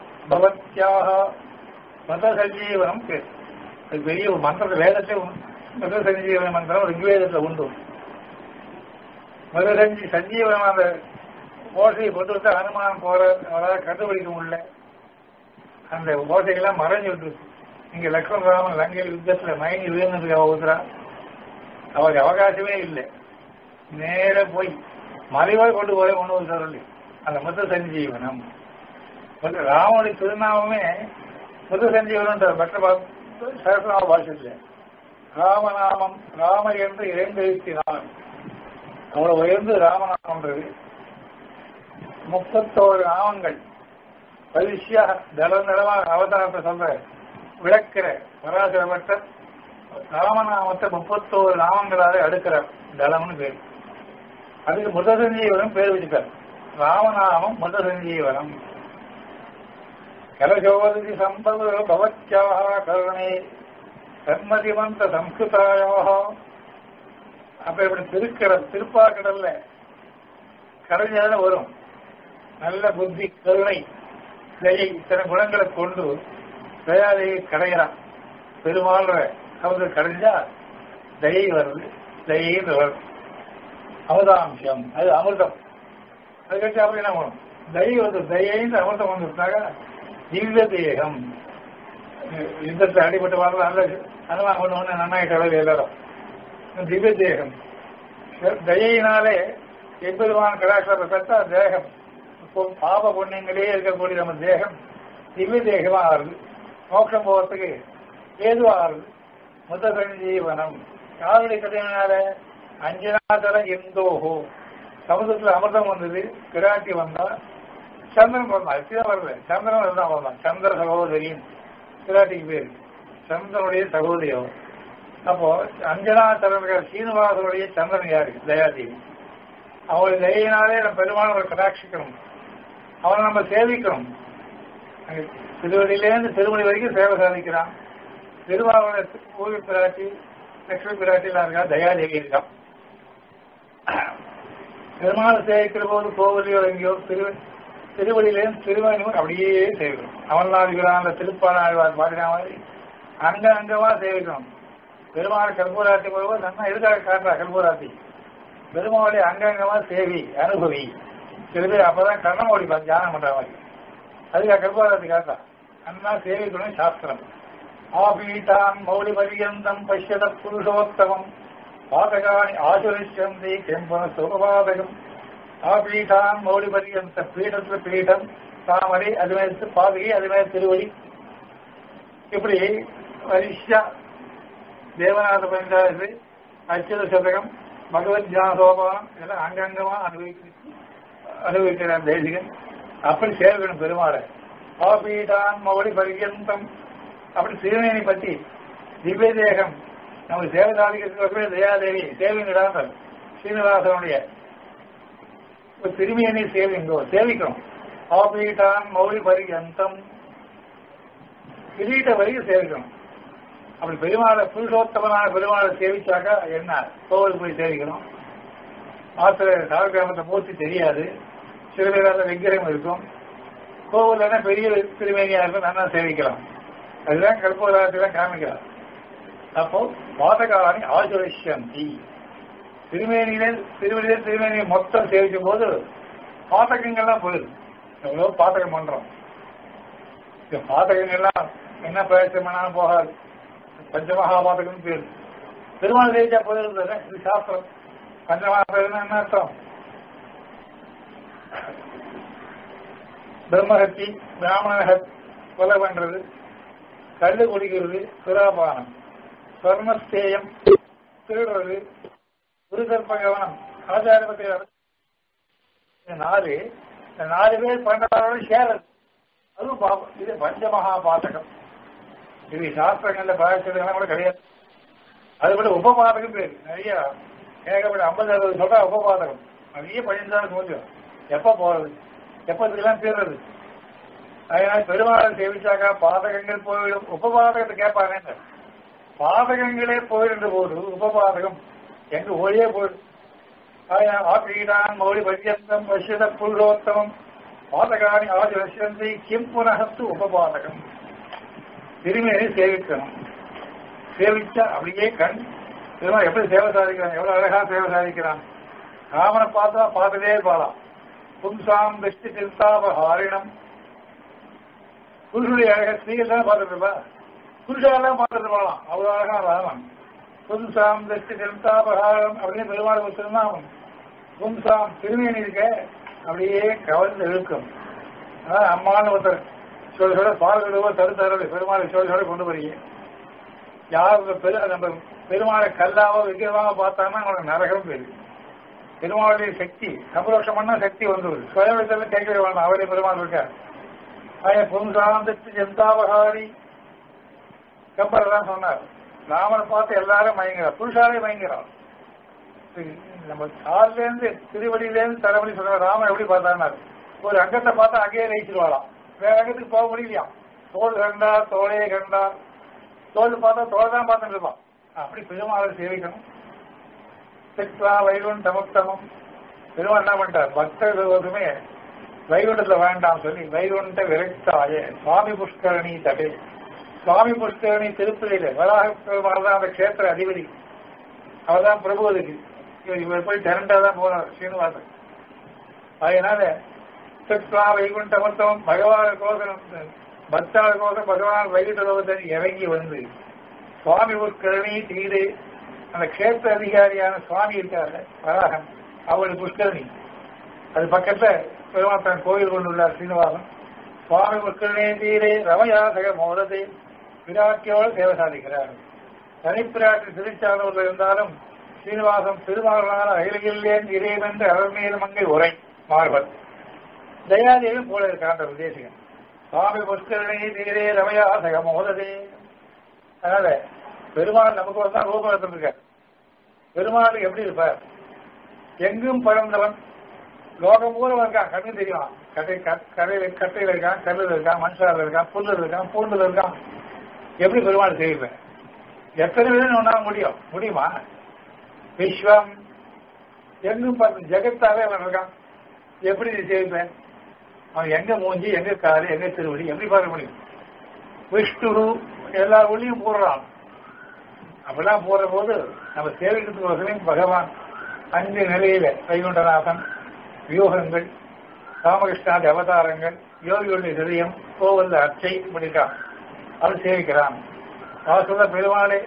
[SPEAKER 1] பவத்யாக மத சஞ்சீவனம் பேர் அது பெரிய ஒரு மந்திர வேதத்தை மிருத சஞ்சீவன மந்திரம் ரிக்வேதத்தில் உண்டு மிருத சஞ்சி சஞ்சீவனம் அந்த ஓசையை கொண்டு வந்து அனுமானம் போற அவரால் கண்டுபிடிக்க முடியல அந்த ஓசைகள்லாம் மறைஞ்சு விட்டுருக்கு இங்க லக்ஷ்மண ராமன் லங்கையில் யுத்தத்துல மயங்கி விழுந்ததுக்கு ஒருத்தரா அவருக்கு அவகாசமே இல்லை நேர போய் மறைவாக கொண்டு போய் கொண்டு வந்து சொல்லி அந்த மிருத சஞ்சீவனம் வந்து ராமனுடைய திருநாமமே மிருத சஞ்சீவனம் மற்ற சரஸ்வநாம பாஷத்துல ராமநாமம் ராம என்று இறைந்தெழுத்தினான் அவ்வளவு உயர்ந்து ராமநாமன்றது முப்பத்தோரு நாமங்கள் பரிசியா தள நிலமாக அவதாரத்தை சொல்ற விளக்கிற பராசரப்பட்ட ராமநாமத்தை முப்பத்தோரு நாமங்களாக அடுக்கிறார் தளம்னு பேர் அதுக்கு முத சஞ்சீவனம் பேர் வச்சுட்டார் ராமநாமம் முத சஞ்சீவனம் கலசோதி சம்பவ பவத்யாக கருணை சன்மதிமந்த சம்ஸ்கிருதாயாக அப்ப இப்படி திருக்கிற திருப்பாக்கடல்ல கரைஞ்சாலும் வரும் நல்ல புத்தி கருணை தயை இத்தனை குணங்களை கொண்டு தயாதையை கடைகிறான் பெருமாள் அவங்க கடைஞ்சா தயை வருது தயைன்னு வரும் அமுதாம்சம் அது அமிர்தம் அது கட்டி அப்படி என்ன வரும் தயை வந்து தயைன்னு அமிர்தம் வந்துட்டாங்க திவ்ய தேகம் யுத்தத்தில் அடிபட்டு வரல நல்ல அனுமானம் கொண்டு ஒன்று நன்னாயிட்ட எல்லாரும் திவ்ய தேகம் தயையினாலே எம்பெருமான கடாட்சத்தை பெற்றா தேகம் பாப புண்ணியங்களே இருக்கக்கூடிய நம்ம தேகம் திவ்ய தேகமா ஆறுது மோட்சம் போகிறதுக்கு ஏதுவா ஆறுது முத சஞ்சீவனம் யாருடைய கதையினால அஞ்சனாதர எந்தோஹோ சமுதிரத்தில் அமிர்தம் வந்தது கிராட்டி வந்தா சந்திரன் வந்தான் இப்படிதான் வரல சந்திரன் தான் வந்தான் சந்திர சகோதரின் கிராட்டிக்கு பேரு சந்திரனுடைய சகோதரி அவர் அப்போ அஞ்சனா சந்திரன் சீனிவாசனுடைய சந்திரன் யாரு தயாதேவி அவருடைய தயினாலே நம்ம பெருமாள் கடாட்சிக்கணும் அவனை நம்ம சேவிக்கணும் திருவடியிலேருந்து திருமணி வரைக்கும் சேவை சாதிக்கிறான் திருவாரூர கோவில் பிராட்டி லட்சுமி பிராட்டி எல்லாம் இருக்கா தயாதேவி இருக்கான் பெருமாள் சேவிக்கிற போது கோவிலையோ எங்கேயோ திரு திருவடியிலேருந்து திருமணியும் அப்படியே சேவிக்கணும் அமல்நாதிகிறான் அந்த திருப்பாளாழ்வார் பாடின மாதிரி அங்க அங்கமா சேவிக்கணும் பெருமாள் கல்பூராட்டி போகும்போது நல்லா எதுக்காக காட்டுறா கல்பூராட்டி பெருமாளுடைய அங்கங்கமா சேவி அனுபவி சில பேர் அப்பதான் கண்ணம் ஓடிப்பான் தியானம் பண்ற மாதிரி அதுக்காக கல்பூராட்டி காட்டுறா அண்ணா சேவிக்கணும் சாஸ்திரம் ஆபீட்டான் மௌலி பரியந்தம் பஷ்யத புருஷோத்தமம் பாதகாணி ஆசுரிச்சந்தி கெம்பன சுகபாதகம் ஆபீட்டான் மௌலி பரியந்த பீடத்துல பீடம் தாமரை அது மேல பாதகி அது மேல திருவடி இப்படி வரிஷா தேவநாத பஞ்சாயத்து அச்சுத சதகம் பகவத் தியான சோபானம் இதெல்லாம் அங்கங்கமா அனுபவிக்க அனுபவிக்கிறார் தேசிகன் அப்படி சேவிக்கணும் பெருமாளை ஆபீடான் மௌலி பரியந்தம் அப்படி திருமேனி பற்றி திவ்ய தேகம் நமக்கு சேவை சாதிக்கிறதுக்கு தயாதேவி சேவிங்கிறாங்க ஸ்ரீனிவாசனுடைய திருமேனி சேவிங்கோ சேவிக்கணும் ஆபீடான் மௌலி பரியந்தம் கிரீட்ட வரைக்கும் சேவிக்கணும் அப்படி பெருமாளை புருஷோத்தமனான பெருமாளை சேவிச்சாக்கா என்ன கோவில் போய் சேவிக்கணும் ஆசிரியர் சாரகிராமத்தை மூர்த்தி தெரியாது சில பேரால விக்கிரகம் இருக்கும் கோவில்னா பெரிய திருமேனியா இருக்கும் நல்லா சேவிக்கலாம் அதுதான் கல்போதாரத்தை தான் காமிக்கலாம் அப்போ பாதகாணி ஆசுரஷந்தி திருமேனியிலே திருமணியிலே திருமேனியை மொத்தம் சேவிக்கும் போது பாதகங்கள்லாம் போயிடும் எவ்வளோ பாதகம் பண்றோம் இந்த பாதகங்கள்லாம் என்ன பிரயோஜனம் போகாது பஞ்சமகாபாதகம் பேர் பெருமாள் தேவிச்சா போயிருந்தது இது சாஸ்திரம் பஞ்சமகாபாதகம் என்ன அர்த்தம் பிரம்மஹத்தி பிராமண கொலை பண்றது கல்லு குடிக்கிறது சுராபானம் சொர்ணஸ்தேயம் திருடுறது குருகற்ப கவனம் ஆச்சாரபத்தை நாலு இந்த நாலு பேர் பண்றதோட சேரது அதுவும் பாபம் இது பஞ்சமகா பாத்தகம் இது சாஸ்திரங்கள்ல பாதிச்சதுலாம் கூட கிடையாது அது கூட உபபாதகம் பேரு நிறைய ஏகப்பட்ட ஐம்பது அறுபது சொல்றா உபபாதகம் நிறைய பதினஞ்சாவது கொஞ்சம் எப்ப போறது எப்ப இதெல்லாம் தீர்றது அதனால பெருமாளை சேவிச்சாக்கா பாதகங்கள் போயிடும் உபபாதகத்தை கேட்பாங்க பாதகங்களே போயிடுற போது உபபாதகம் எங்க ஒளியே போயிடும் ஆபீடான் மௌலி பர்யந்தம் பசித புருஷோத்தமம் பாதகாணி ஆதிரசந்தி கிம் புனகத்து உபபாதகம் திருமேனி சேவிக்கணும் சேவிச்சா அப்படியே கண் பெருமாள் எப்படி சேவை சாதிக்கிறான் எவ்வளவு அழகா சேவை சாதிக்கிறான் ராமனை பார்த்தா பார்த்துட்டே இருப்பாளாம் பும்சாம் திருஷ்டி சிந்தாபஹாரிணம் புருஷனுடைய அழக ஸ்திரீகள் தான் பார்த்துட்டு இருப்பா புருஷாலாம் பார்த்துட்டு இருப்பாளாம் அவ்வளவு அழகா ராமன் பும்சாம் திருஷ்டி சிந்தாபஹாரம் அப்படின்னு பெருமாள் வச்சிருந்தான் பும்சாம் திருமேனி இருக்க அப்படியே கவர்ந்து இழுக்கும் அதான் அம்மான்னு ஒருத்தர் சொல்ல சொல்ல பால் விடுவோ தடுத்தரவு பெருமாளை சொல்ல சொல்ல கொண்டு போறீங்க யார் பெரு நம்ம பெருமாளை கல்லாவோ விக்கிரமாக பார்த்தாங்கன்னா அவனுக்கு நரகம் தெரியும் பெருமாளுடைய சக்தி சம்பரோஷம் பண்ணா சக்தி வந்துடுது சுயவிதத்தில் கேட்கவே வேண்டாம் அவரே பெருமாள் இருக்கார் ஆய புன்சாந்தத்து ஜந்தாபகாரி கம்பர் தான் சொன்னார் ராமனை பார்த்து எல்லாரும் மயங்கிறார் புருஷாலே மயங்கிறான் நம்ம காலில இருந்து திருவடியில இருந்து தலைவலி சொல்ற ராமன் எப்படி பார்த்தாருனாரு ஒரு அங்கத்தை பார்த்தா அங்கேயே ரயிச்சிருவாளாம் வேற அங்கத்துக்கு போக முடியலையாம் தோல் கண்டா தோளே கண்டா தோல் பார்த்தா தோல் தான் பார்த்துட்டு இருப்பான் அப்படி பெருமாளை சேவிக்கணும் சித்வா வைகுண்ட சமுத்தமம் பெருமாள் என்ன பண்ணிட்டார் பக்தர்களுக்குமே வைகுண்டத்துல வேண்டாம் சொல்லி வைகுண்ட விரக்தாய சுவாமி புஷ்கரணி தடை சுவாமி புஷ்கரணி திருப்பதியில வராக பெருமாள் தான் அந்த கஷேத்திர அதிபதி அவர் தான் பிரபு அதுக்கு இவர் இவர் போய் டேரண்டா தான் போனார் ஸ்ரீனிவாசன் அதனால சித்வா வைகுண்ட சமுத்தமம் பகவான கோசனம் பக்தாள் கோசம் பகவான் வைகுண்ட லோகத்தில் இறங்கி வந்து சுவாமி புஷ்கரணி தீடு அந்த கஷேத்திர அதிகாரியான சுவாமி இருக்காரு வராகன் அவருடைய புஷ்கரணி அது பக்கத்துல பெருமாத்தன் கோயில் கொண்டுள்ளார் ஸ்ரீனிவாசன் சுவாமி புஷ்கரணே தீரே ரமயாசக மோதத்தை விராட்டியோடு சேவை சாதிக்கிறார் தனிப்பிராட்டி திருச்சானூர்ல இருந்தாலும் ஸ்ரீனிவாசம் திருமாவளான அகிலகில்லேன் இறைவென்று அருள்மீது மங்கை உரை மார்பன் தயாதேவியும் போல இருக்கான்ற விதேசிகன் சுவாமி புஷ்கரணி தீரே ரமயாசக மோததே அதனால பெருமாள் நமக்கு ஒரு தான் ரூபம் எடுத்திருக்கார் பெருமாள் எப்படி இருப்பார் எங்கும் பறந்தவன் லோகம் பூரம் இருக்கான் கண்ணு தெரியும் கட்டை கரையில கட்டையில இருக்கான் கல்லுல இருக்கான் மனுஷால இருக்கான் புல்லுல இருக்கான் பூண்டுல இருக்கான் எப்படி பெருமாள் செய்வேன் எத்தனை விதம் ஒன்றா முடியும் முடியுமா விஸ்வம் எங்கும் பார்த்து ஜெகத்தாவே அவன் இருக்கான் எப்படி நீ செய்வேன் அவன் எங்க மூஞ்சி எங்க காரு எங்க திருவடி எப்படி பார்க்க முடியும் விஷ்ணு எல்லா ஒளியும் போடுறான் அப்படிலாம் போற போது நம்ம சேவிக்கிறதுக்கு பகவான் அஞ்சு நிலையில வைகுண்டநாதன் வியூகங்கள் ராமகிருஷ்ணாதி அவதாரங்கள் யோகியுடைய ஹிருதயம் கோவல்ல அச்சை இப்படிக்கான் அவன் சேவிக்கிறான் அவர் சொல்ல பெருமாளே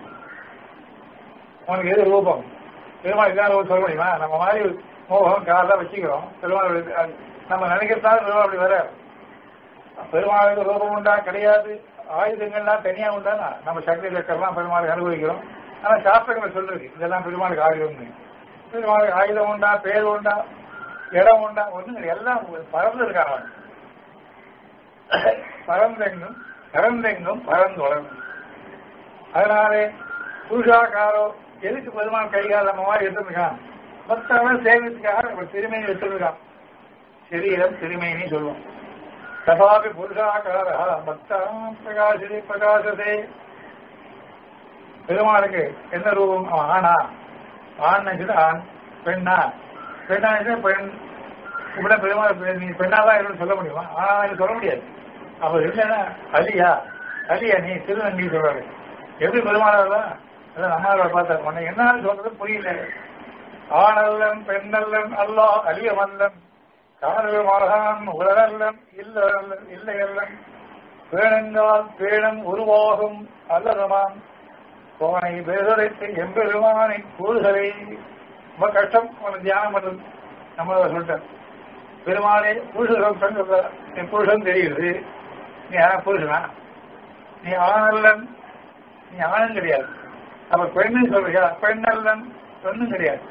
[SPEAKER 1] உனக்கு எது ரூபம் பெருமாள் இல்லாத ஒரு சொல்ல முடியுமா நம்ம மாதிரி மோகம் காலெல்லாம் வச்சுக்கிறோம் பெருமாள் நம்ம நினைக்கிறதால பெருமாள் அப்படி வர பெருமாளுக்கு ரூபம் உண்டா கிடையாது ஆயுதங்கள்லாம் தனியா உண்டானா நம்ம சக்தி லட்சம்லாம் பெருமாளுக்கு அனுபவிக்கிறோம் ஆனா சாஸ்திரங்கள் சொல்றது இதெல்லாம் பெருமாளுக்கு ஆயுதம்னு பெருமாளுக்கு ஆயுதம் உண்டா பேர் உண்டா இடம் உண்டா ஒண்ணு எல்லாம் பறந்து இருக்காங்க பறந்தெங்கும் பறந்தெங்கும் பறந்து வளரும் அதனாலே புருஷாக்காரோ எதுக்கு பெருமாள் கைகால் நம்ம மாதிரி எடுத்துருக்கான் மற்றவன் சேவித்துக்காக நம்ம திருமையை எடுத்துருக்கான் சரீரம் திருமையினே சொல்லுவோம் ததாபி புருஷாக்கார பக்தாம் பிரகாசதே பிரகாசதே பெருமாளுக்கு என்ன ரூபம் அவன் ஆணா ஆண் ஆண் பெண்ணா பெண்ணா பெண் இப்படி பெருமாள் நீ பெண்ணாதான் இருக்குன்னு சொல்ல முடியுமா ஆனா சொல்ல முடியாது அப்ப இல்லைன்னா அலியா அலியா நீ திருநங்கி சொல்றாரு எப்படி பெருமாளா அதான் நம்மளோட பார்த்தாரு உன்னை என்ன சொல்றது புரியல ஆணல்லன் பெண்ணல்லன் அல்லா அலியமல்லன் காணல் மரகான் உலகல்லன் இல்லல்லன் இல்லையல்லன் பேணங்கால் பேணம் உருவாகும் அல்லதமான் கோனை பேசுரைத்து எம்பெருமானை கூறுகளை ரொம்ப கஷ்டம் உனக்கு தியானம் பண்றது நம்மள சொல்லிட்டேன் பெருமாளே புருஷன் சொல்ற நீ புருஷன் தெரியுது நீ யாரா புருஷனா நீ ஆணல்லன் நீ ஆணும் கிடையாது அப்ப பெண்ணு சொல்றியா பெண்ணல்லன் பெண்ணும் கிடையாது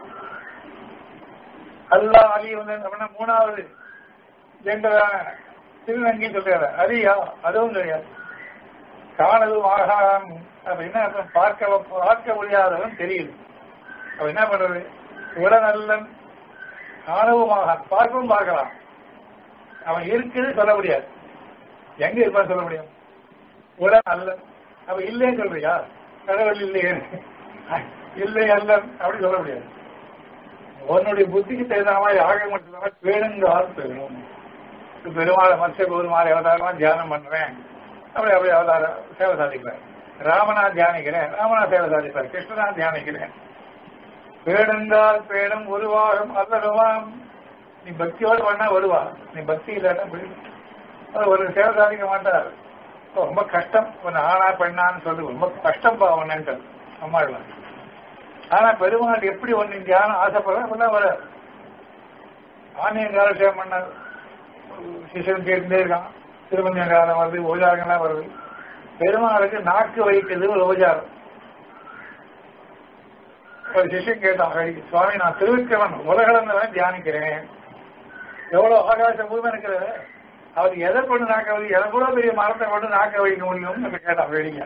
[SPEAKER 1] அல்லா அலி வந்து அப்படின்னா மூணாவது ஜெண்டரான திருநங்கி சொல்றாரு அலியா அதுவும் கிடையாது காணதும் ஆகாம் அப்ப என்ன அர்த்தம் பார்க்க பார்க்க முடியாதவன் தெரியுது அப்ப என்ன பண்றது உடனல்லன் காணவுமாக பார்க்கவும் பார்க்கலாம் அவன் இருக்குது சொல்ல முடியாது எங்க இருப்பான்னு சொல்ல முடியும் உடன் அல்ல அப்ப இல்லைன்னு சொல்றியா கடவுள் இல்லையே இல்லை அல்ல அப்படி சொல்ல முடியாது உன்னுடைய புத்திக்கு தகுந்த மாதிரி ஆக மட்டும் வேணுங்கால் பெறணும் பெருமாள் மற்ற பெருமாள் அவதாரமா தியானம் பண்றேன் அப்படி அப்படி அவதாரம் சேவை சாதிக்கிறேன் ராமனா தியானிக்கிறேன் ராமனா சேவை சாதிப்பார் கிருஷ்ணனா தியானிக்கிறேன் பேடுந்தால் பேடும் உருவாகும் அல்லருவாம் நீ பக்தியோடு பண்ணா வருவா நீ பக்தி இல்லாட்டா போயிடும் அது ஒரு சேவை சாதிக்க மாட்டார் ரொம்ப கஷ்டம் ஒரு ஆணா பெண்ணான்னு சொல்லி ரொம்ப கஷ்டம் பாவனன்ட்டு அம்மாள் ஆனா பெருமாள் எப்படி ஒன்னு தியானம் ஆசைப்படுற அப்படிலாம் வர ஆன்மீக காலட்சேபம் பண்ண சிசன் கேட்டுட்டே இருக்கான் திருமஞ்ச காலம் வருது ஓஜாரங்கள்லாம் வருது பெருமாளுக்கு நாக்கு வைக்கிறது ஒரு ஓஜாரம் ஒரு சிஷ்யன் கேட்டான் "ஹரி, சுவாமி நான் திருவிக்கிரமன் உலகளந்தவன் தியானிக்கிறேன் எவ்வளவு ஆகாச பூமி இருக்கிறது அவர் எதை கொண்டு நாக்க வை எதை கூட பெரிய மரத்தை கொண்டு நாக்க வைக்க முடியும்னு எனக்கு கேட்டான் வேடிக்கை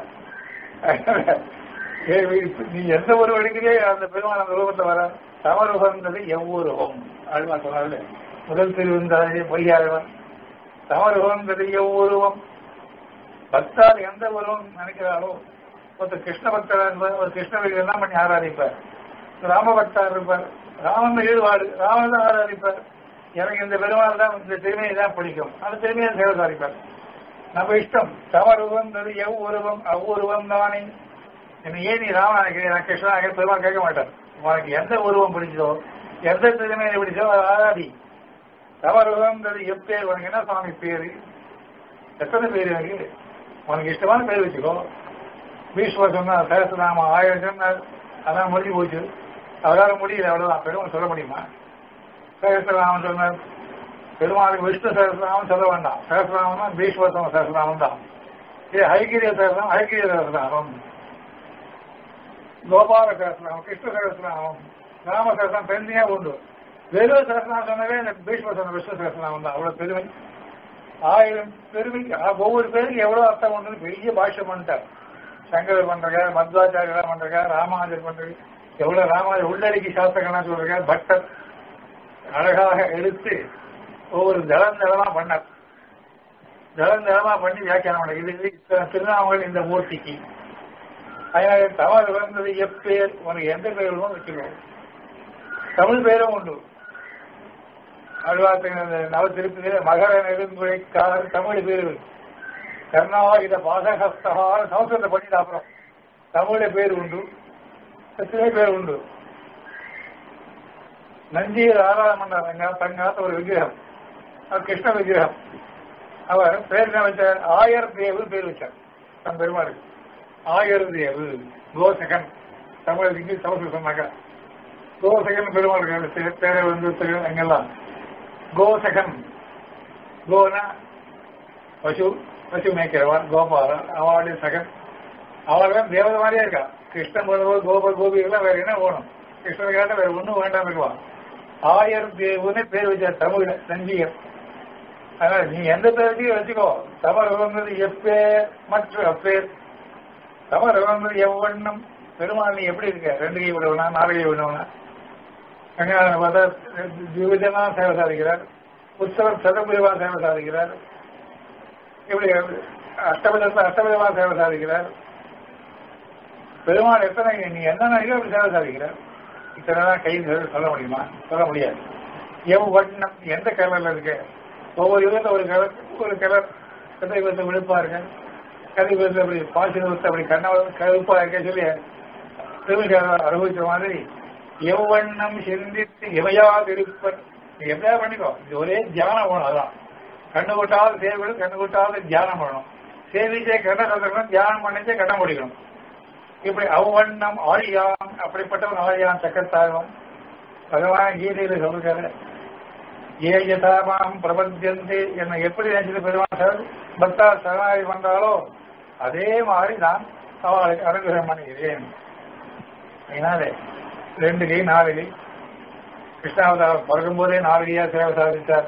[SPEAKER 1] ஏய், வி- நீ எந்த ஒரு வழிக்கிலே அந்த பெருமாள் அந்த ரூபத்தை வர தமருகன்றது எவ்வொருவம் அழுவா சொன்னாரு முதல் திருவிந்தாலே பொய்யாழ்வன் தமருகன்றது எவ்வொருவம் பக்தால் எந்த உருவம் நினைக்கிறாரோ ஒருத்தர் கிருஷ்ண பக்தரா இருப்பார் ஒரு கிருஷ்ணருக்கு என்ன பண்ணி ஆராதிப்பார் ராம பக்தர் இருப்பார் ராமன் ஈடுபாடு ராமன் தான் ஆராதிப்பார் எனக்கு இந்த பெருமாள் தான் இந்த திருமையை தான் பிடிக்கும் அந்த திருமையை சேவை சாதிப்பார் நம்ம இஷ்டம் தவறுவம்ன்றது எவ் உருவம் அவ்வுருவம் தானே என்ன ஏன் நீ ராமன் நினைக்கிறேன் நான் கிருஷ்ணா நினைக்கிறேன் பெருமாள் கேட்க மாட்டார் உனக்கு எந்த உருவம் பிடிச்சதோ எந்த திருமையை பிடிச்சோ அதை ஆராதி தவறுவம்ன்றது எப்பேர் உனக்கு என்ன சுவாமி பேரு எத்தனை பேர் எனக்கு உனக்கு இஷ்டமான பேர் வச்சுக்கோ பீஷ்ம சொன்னார் சகசநாம ஆயிரம் சொன்னார் அதான் முடிஞ்சு போச்சு அவரால் முடியல அவ்வளவுதான் பெருமாள் சொல்ல முடியுமா சகசநாமம் சொன்னார் பெருமாளுக்கு விஷ்ணு சகசநாமம் சொல்ல வேண்டாம் சகசநாமம் தான் பீஷ்மத்தம் சகசநாமம் தான் இது ஹைகிரிய சகசநாமம் ஹைகிரிய சகசநாமம் கோபால சகசநாமம் கிருஷ்ண சகசநாமம் ராம சகசனம் பெருமையா உண்டு வெறும் சகசநாமம் சொன்னவே இந்த பீஷ்ம சொன்ன விஷ்ணு சகசநாமம் தான் அவ்வளவு பெருமை ஆயிரம் பெருமைக்கு அஹ், ஒவ்வொரு பேருக்கு எவ்வளவு அர்த்தம் உண்டு பெரிய பாஷ்யம் பண்ணிட்டார் சங்கரர் பண்றார் மத்வாச்சாரியர் பண்றார் ராமானுஜர் பண்றாரு எவ்வளவு ராமானுஜர் உள்ளடக்கி சாஸ்திரங்கள்லாம் சொல்றார் பட்டர் அழகாக எடுத்து ஒவ்வொரு தளம் தளமா பண்ணார் தளம் தளமா பண்ணி வியாக்கியானம் பண்ண இது இத்தனை திருநாமங்கள் இந்த மூர்த்திக்கு அதனால தவறு வந்தது எப்பேர் உனக்கு எந்த பேர் வேணுமோ வச்சுக்கோ தமிழ் பேரும் உண்டு அழ்வார்த்தங்க நவ திருப்பதியில மகர நெருங்குழை கார் தமிழ் பேரு கர்ணாகித பாதகஸ்தகார சமஸ்கிருத பண்ணிட்டு அப்புறம் தமிழ பேர் உண்டு எத்தனை பேர் உண்டு நஞ்சியர் ஆராதனை பண்ணாங்க தங்காத்த ஒரு விக்கிரகம் அவர் கிருஷ்ண விக்கிரகம் அவர் பேர் என்ன வச்சார் ஆயர் தேவு பேர் வச்சார் தன் பெருமாளுக்கு ஆயர் தேவு கோசகன் தமிழ் இங்கிலீஷ் சமஸ்கிருதம் சொன்னாங்க கோசகன் பெருமாளுக்கு பேரை வந்து அங்கெல்லாம் கோசகன் கோனா பசு பசு மேய்க்கிறவன் கோபாலன் அவளுடைய சகன் அவள் தேவதை மாதிரியே இருக்கா கிருஷ்ணன் போல கோப கோபிகள்லாம் வேற என்ன வேணும் கிருஷ்ணன் கேட்ட வேற ஒண்ணும் வேண்டாம் இருக்குவான் ஆயர் தேவுன்னு பேர் வச்சார் தமிழ்ல சஞ்சீகர் அதனால நீ எந்த பேருக்கு வச்சுக்கோ தவறு வந்தது எப்பேர் மற்ற அப்பேர் தவறு வந்தது எவ்வண்ணம் பெருமாள் நீ எப்படி இருக்க ரெண்டு கை விடுவனா நாலு கை விடுவனா கங்காதன பார்த்தா விவிதமா சேவை சாதிக்கிறார் உற்சவர் சதபிரிவா சேவை சாதிக்கிறார் இப்படி அஷ்டபதத்தில் அஷ்டபதமா சேவை சாதிக்கிறார் பெருமாள் எத்தனை நீ என்ன நினைக்கிறோ அப்படி சேவை சாதிக்கிறார் இத்தனை தான் கை சொல்ல முடியுமா சொல்ல முடியாது எவ் வண்ணம் எந்த கலர்ல இருக்கு ஒவ்வொரு யுகத்துல ஒரு கலர் ஒரு கலர் கதை விதத்தை விழுப்பா இருக்கு கதை விதத்தை அப்படி பாசி விதத்தை அப்படி கண்ண கருப்பா இருக்க சொல்லி திருவிழாவில் அனுபவிச்ச மாதிரி எவ்வண்ணம் சிந்தித்து இவையாதிருப்பன் நீ எப்படியா பண்ணிக்கோ இது ஒரே தியானம் வேணும் அதான் கண்ணு கொட்டாத சேவைகள் கண்ணு கொட்டாத தியானம் பண்ணணும் சேவிச்சே கண்ண சந்தர்ப்பம் தியானம் பண்ணிச்சே கண்ண முடிக்கணும் இப்படி அவ்வண்ணம் ஆழியான் அப்படிப்பட்டவன் ஆழியான் சக்கரத்தாழ்வன் பகவான் கீதையில சொல்றாரு ஏ யதாமாம் பிரபஞ்சந்தே என்னை எப்படி நினைச்சது பெருமான் சார் பக்தா சரணாகி பண்றாலோ அதே மாதிரி நான் அவளுக்கு அனுகிரகம் பண்ணுகிறேன் அதனால ரெண்டு கை நாலு கை கிருஷ்ணாவதாரம் பிறக்கும் போதே நாலு கையா சேவை சாதித்தார்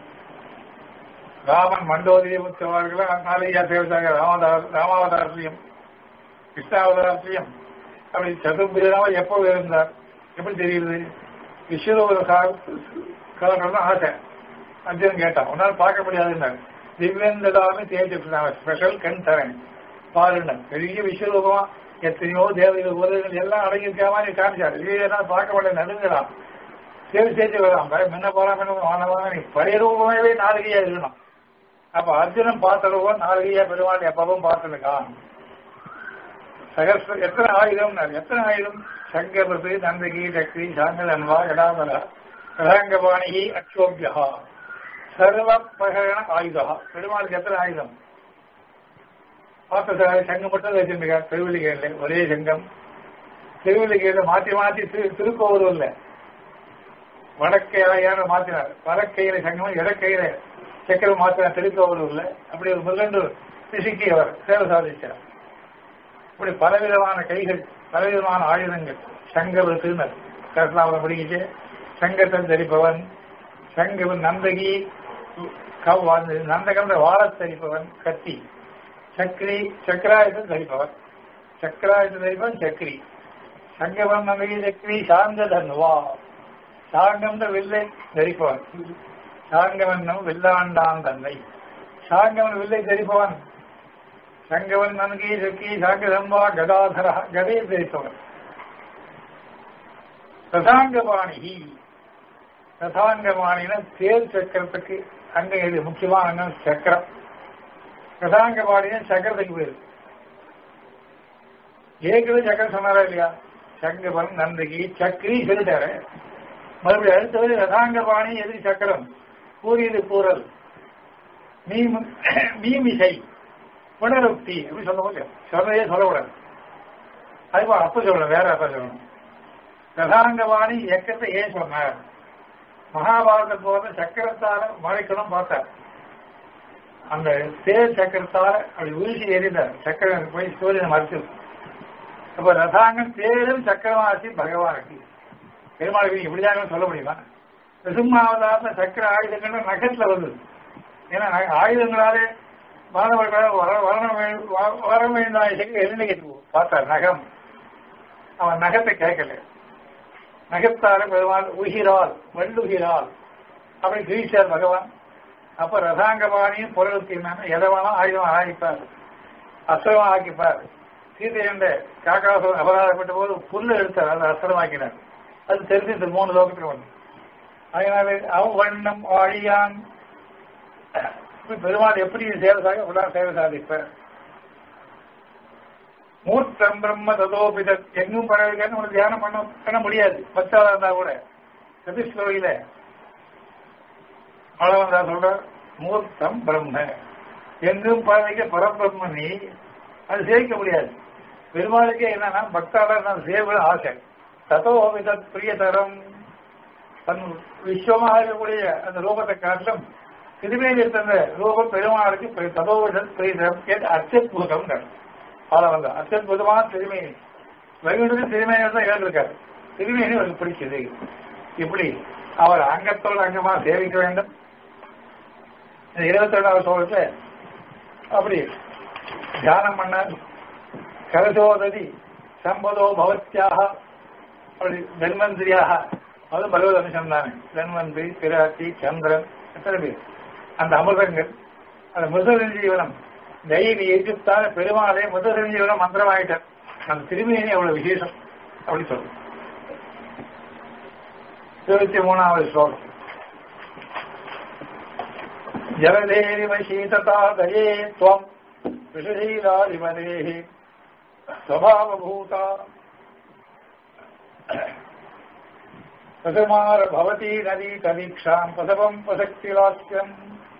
[SPEAKER 1] ராமன் மண்டோதிய உற்சவர்கள் நாலு கையா சேவை சாக ராமதார ராமாவதாரத்திலையும் கிருஷ்ணாவதாரத்திலையும் அப்படி சதுர்புஜராம எப்போ இருந்தார் எப்படி தெரியுது விஸ்வரூப கலக்கணும் ஆசை அர்ஜுன் கேட்டான் உன்னால் பார்க்க முடியாதுன்னாரு திவ்யந்ததாமே தேஜ ஸ்பெஷல் கண் தரேன் பாருங்க பெரிய விஸ்வரூபமா எத்தனையோ தேவதைகள் உதவிகள் எல்லாம் அடங்கியிருக்க மாதிரி காமிச்சாரு இல்லையா பார்க்க முடியல நடுங்கலாம் சேவை சேர்த்து வரலாம் முன்ன போலாம் வானவாங்க நீ பழைய ரூபமாவே நாலுகையா இருக்கணும் அப்ப அர்ஜுனன் பார்த்த ரூபம் நாலுகையா பெருமாள் எப்பவும் பார்த்துருக்கான் சகஸ்ர எத்தனை ஆயுதம் எத்தனை ஆயுதம் சங்கபத்து நந்தகி சக்தி சாங்கலன்வா ஜடாதரா ரதங்கபாணி அக்ஷோபியா சர்வ பிரகரண ஆயுதா பெருமாளுக்கு எத்தனை ஆயுதம் பார்த்தசாரி சங்கம் மட்டும் வச்சிருக்கார் திருவள்ளிக்கையில ஒரே சங்கம் திருவள்ளிக்கையில மாற்றி மாற்றி திரு திருக்கோவலூர்ல வடக்கையில மாத்தினார் வடக்கையில சங்கம் இடக்கையில சக்கரம் மாத்தினார் திருக்கோவலூர்ல அப்படி ஒரு முதலண்டு பிசுக்கி அவர் சேவை சாதிச்சார் இப்படி பலவிதமான கைகள் பலவிதமான ஆயுதங்கள் சங்கர் திருநர் கருணாவரம் படிக்கிச்சு சங்கத்தை தரிப்பவன் சங்கவன் நந்தகி நந்தகன்ற வாழத் தரிப்பவன் கத்தி சக்ரி சக்கராயுதம் தரிப்பவன் சக்கராயுதம் தரிப்பவன் சக்ரி சங்கவன் நந்தகி சக்ரி சாந்த தன்வா சாங்கம்ன்ற வில்லை தரிப்பவன் சாங்கவன் வில்லாண்டான் தன்னை சாங்கவன் வில்லை தரிப்பவன் சங்கவன் நன்கி சக்கி சாங்கதம்பா கதாதரா கதையை தரிப்பவன் ரசாங்கபாணி ரசாங்கபாணின தேர் சக்கரத்துக்கு அங்க இது முக்கியமான அங்கம் சக்கரம் ரசாங்கபாணின சக்கரத்துக்கு பேரு ஏற்கனவே சக்கரம் சொன்னாரா இல்லையா சங்கபன் நந்தகி சக்ரி சொல்லிட்டாரு மறுபடியும் அடுத்தது ரசாங்கபாணி எது சக்கரம் கூறியது கூறல் மீம் மீமிசை புனருக்தி அப்படி சொல்ல முடியும் சொன்னதே சொல்லக்கூடாது அதுபோல் அப்ப சொல்லணும் வேற அப்ப சொல்லணும் ரசாங்கவாணி எக்கத்தை ஏன் சொன்னார் மகாபாரத போத சக்கரத்தால மறைக்கணும் பார்த்தார் அந்த தேர் சக்கரத்தால அப்படி வீழ்ச்சி எறிந்தார் சக்கரம் போய் சூரியனை மறைச்சு அப்ப ரசாங்கம் தேரும் சக்கரமாசி பகவானுக்கு பெருமாளுக்கு இப்படிதான் சொல்ல முடியுமா ரிசும்மாவதாரண சக்கர ஆயுதங்கள் நகத்துல வந்தது ஏன்னா ஆயுதங்களாலே மாணவர்கள் வர வேண்டாம் எழுநகைக்கு பார்த்தார் நகம் அவன் நகத்தை கேட்கல நகத்தார பெருமாள் உகிரால் வள்ளுகிறாள் அப்படி கிரீஷார் பகவான் அப்ப ரசாங்கபாணியும் பொருளுக்கு என்னன்னா எதவானும் ஆயுதம் ஆகிப்பார் அஸ்திரமா ஆக்கிப்பார் சீதை என்ற காக்காசுரம் அபராதப்பட்ட போது புல்லு எடுத்தார் அதை அஸ்திரமாக்கினார் அது தெரிஞ்சு இந்த மூணு லோகத்தில் ஒன்று அதனால அவன் வண்ணம் ஆழியான் பெருமாள் எப்படி சேவை சாக அப்படிதான் சேவை சாதிப்பார் மூர்த்தம் பிரம்ம ததோபித எங்கும் பரவிக்கன்னு உனக்கு தியானம் பண்ண பண்ண முடியாது பத்தாவது இருந்தா கூட சதிஸ்லோகில அழவந்தா சொல்ற மூர்த்தம் பிரம்ம எங்கும் பரவிக்க பரபிரம்ம நீ அது சேவிக்க முடியாது பெருமாளுக்கே என்னன்னா பக்தாளர் சேவை ஆசை ததோபித பிரியதரம் தன் விஸ்வமாக இருக்கக்கூடிய அந்த ரூபத்தை காட்டிலும் திருமேனி இருந்த ரூபம் பெருமாளுக்கு ததோபித பிரியதரம் அத்தியுதம் பாலவங்க அத்தியுதமான திருமேனி வைகுண்டத்தில் திருமேனி தான் எழுந்திருக்காரு திருமேனி அவருக்கு பிடிச்சது இப்படி அவர் அங்கத்தோடு அங்கமா சேவிக்க வேண்டும் இந்த இருபத்தி ரெண்டாவது சோழத்தை அப்படி தியானம் பண்ண கரசோததி சம்பதோ பவத்தியாக அப்படி தன்வந்திரியாக அது பகவத் அம்சம் தானே தன்வந்திரி பிராட்டி சந்திரன் எத்தனை பேர் அந்த அமிர்தங்கள் அந்த முதலஞ்சீவனம் தயவி எதிர்த்தான பெருமாளே முதலஞ்சீவனம் மந்திரமாயிட்டார் அந்த திருமேனி அவ்வளவு விசேஷம் அப்படி சொல்லும் இருபத்தி மூணாவது ஸ்லோகம் ஜலதேரிவ சீததா தயே துவம் விஷசீலாதிபதேஹி स्वभावभूता पसमार भवती नदी तदीक्षाम् पसवम् पसक्तिलास्यम्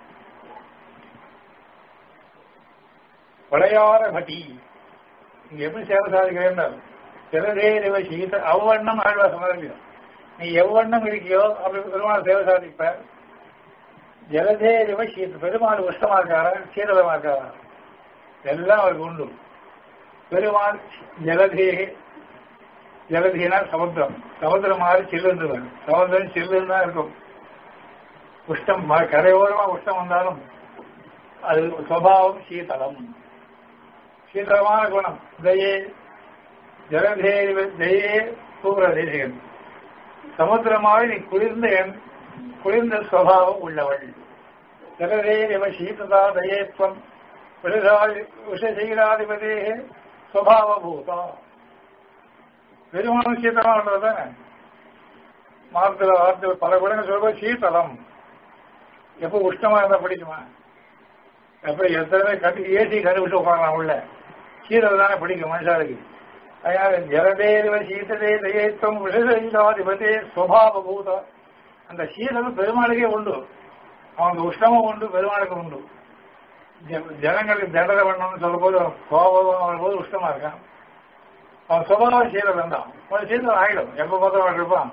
[SPEAKER 1] படையார பட்டி இங்க எப்படி சேவை சாதிக்கிறேன் சிறதேரிவ சீத அவ்வண்ணம் ஆழ்வா சொன்னாங்க நீ எவ்வண்ணம் இருக்கியோ அப்படி பெருமாள் சேவை சாதிப்ப ஜலதேரிவ சீத பெருமாள் உஷ்டமா இருக்காரா சீரதமா இருக்காரா எல்லாம் அவருக்கு உண்டு பெருமாள் ஜலதேகி ஜலதீனா சமுத்திரம் சமுத்திரம் மாதிரி சில்லுன்னு சமுத்திரம் சில்லுன்னு தான் இருக்கும் உஷ்டம் கரையோரமா உஷ்டம் வந்தாலும் அது சுவாவம் சீதளம் சீதளமான குணம் தயே ஜலதே தயே சூர தேசிகன் சமுத்திரமாக நீ குளிர்ந்த எண் குளிர்ந்த சுவாவம் உள்ளவள் ஜலதே இவ சீததா தயேத்வம் விஷசீலாதிபதே சுவாவபூதா பெருமான சீத்தலம்ன்றதானே மார்த்தல வார்த்தை பல குடங்கள் சொல்ற சீத்தலம் எப்போ உஷ்ணமா இருந்தா பிடிக்குமா எப்படி எத்தனை கட்டி ஏசி கண்டுபிடிச்சு உட்காரலாம் உள்ள சீதல் தானே பிடிக்கும் மனுஷாளுக்கு அதனால ஜலதேவ சீததே தயேத்தம் விஷசைலாதிபதே சுவாவபூத அந்த சீதல் பெருமாளுக்கே உண்டு அவனுக்கு உஷ்ணமும் உண்டு பெருமாளுக்கு உண்டு ஜ- ஜனங்களுக்கு தண்டனை பண்ணணும்னு சொல்லும் போது கோபம் அவன் போது உஷ்ணமா இருக்கான் அவன் சுபாவ சீதம் தான் அவன் சீதம் ஆயிடும் எப்ப பார்த்தாலும் இருப்பான்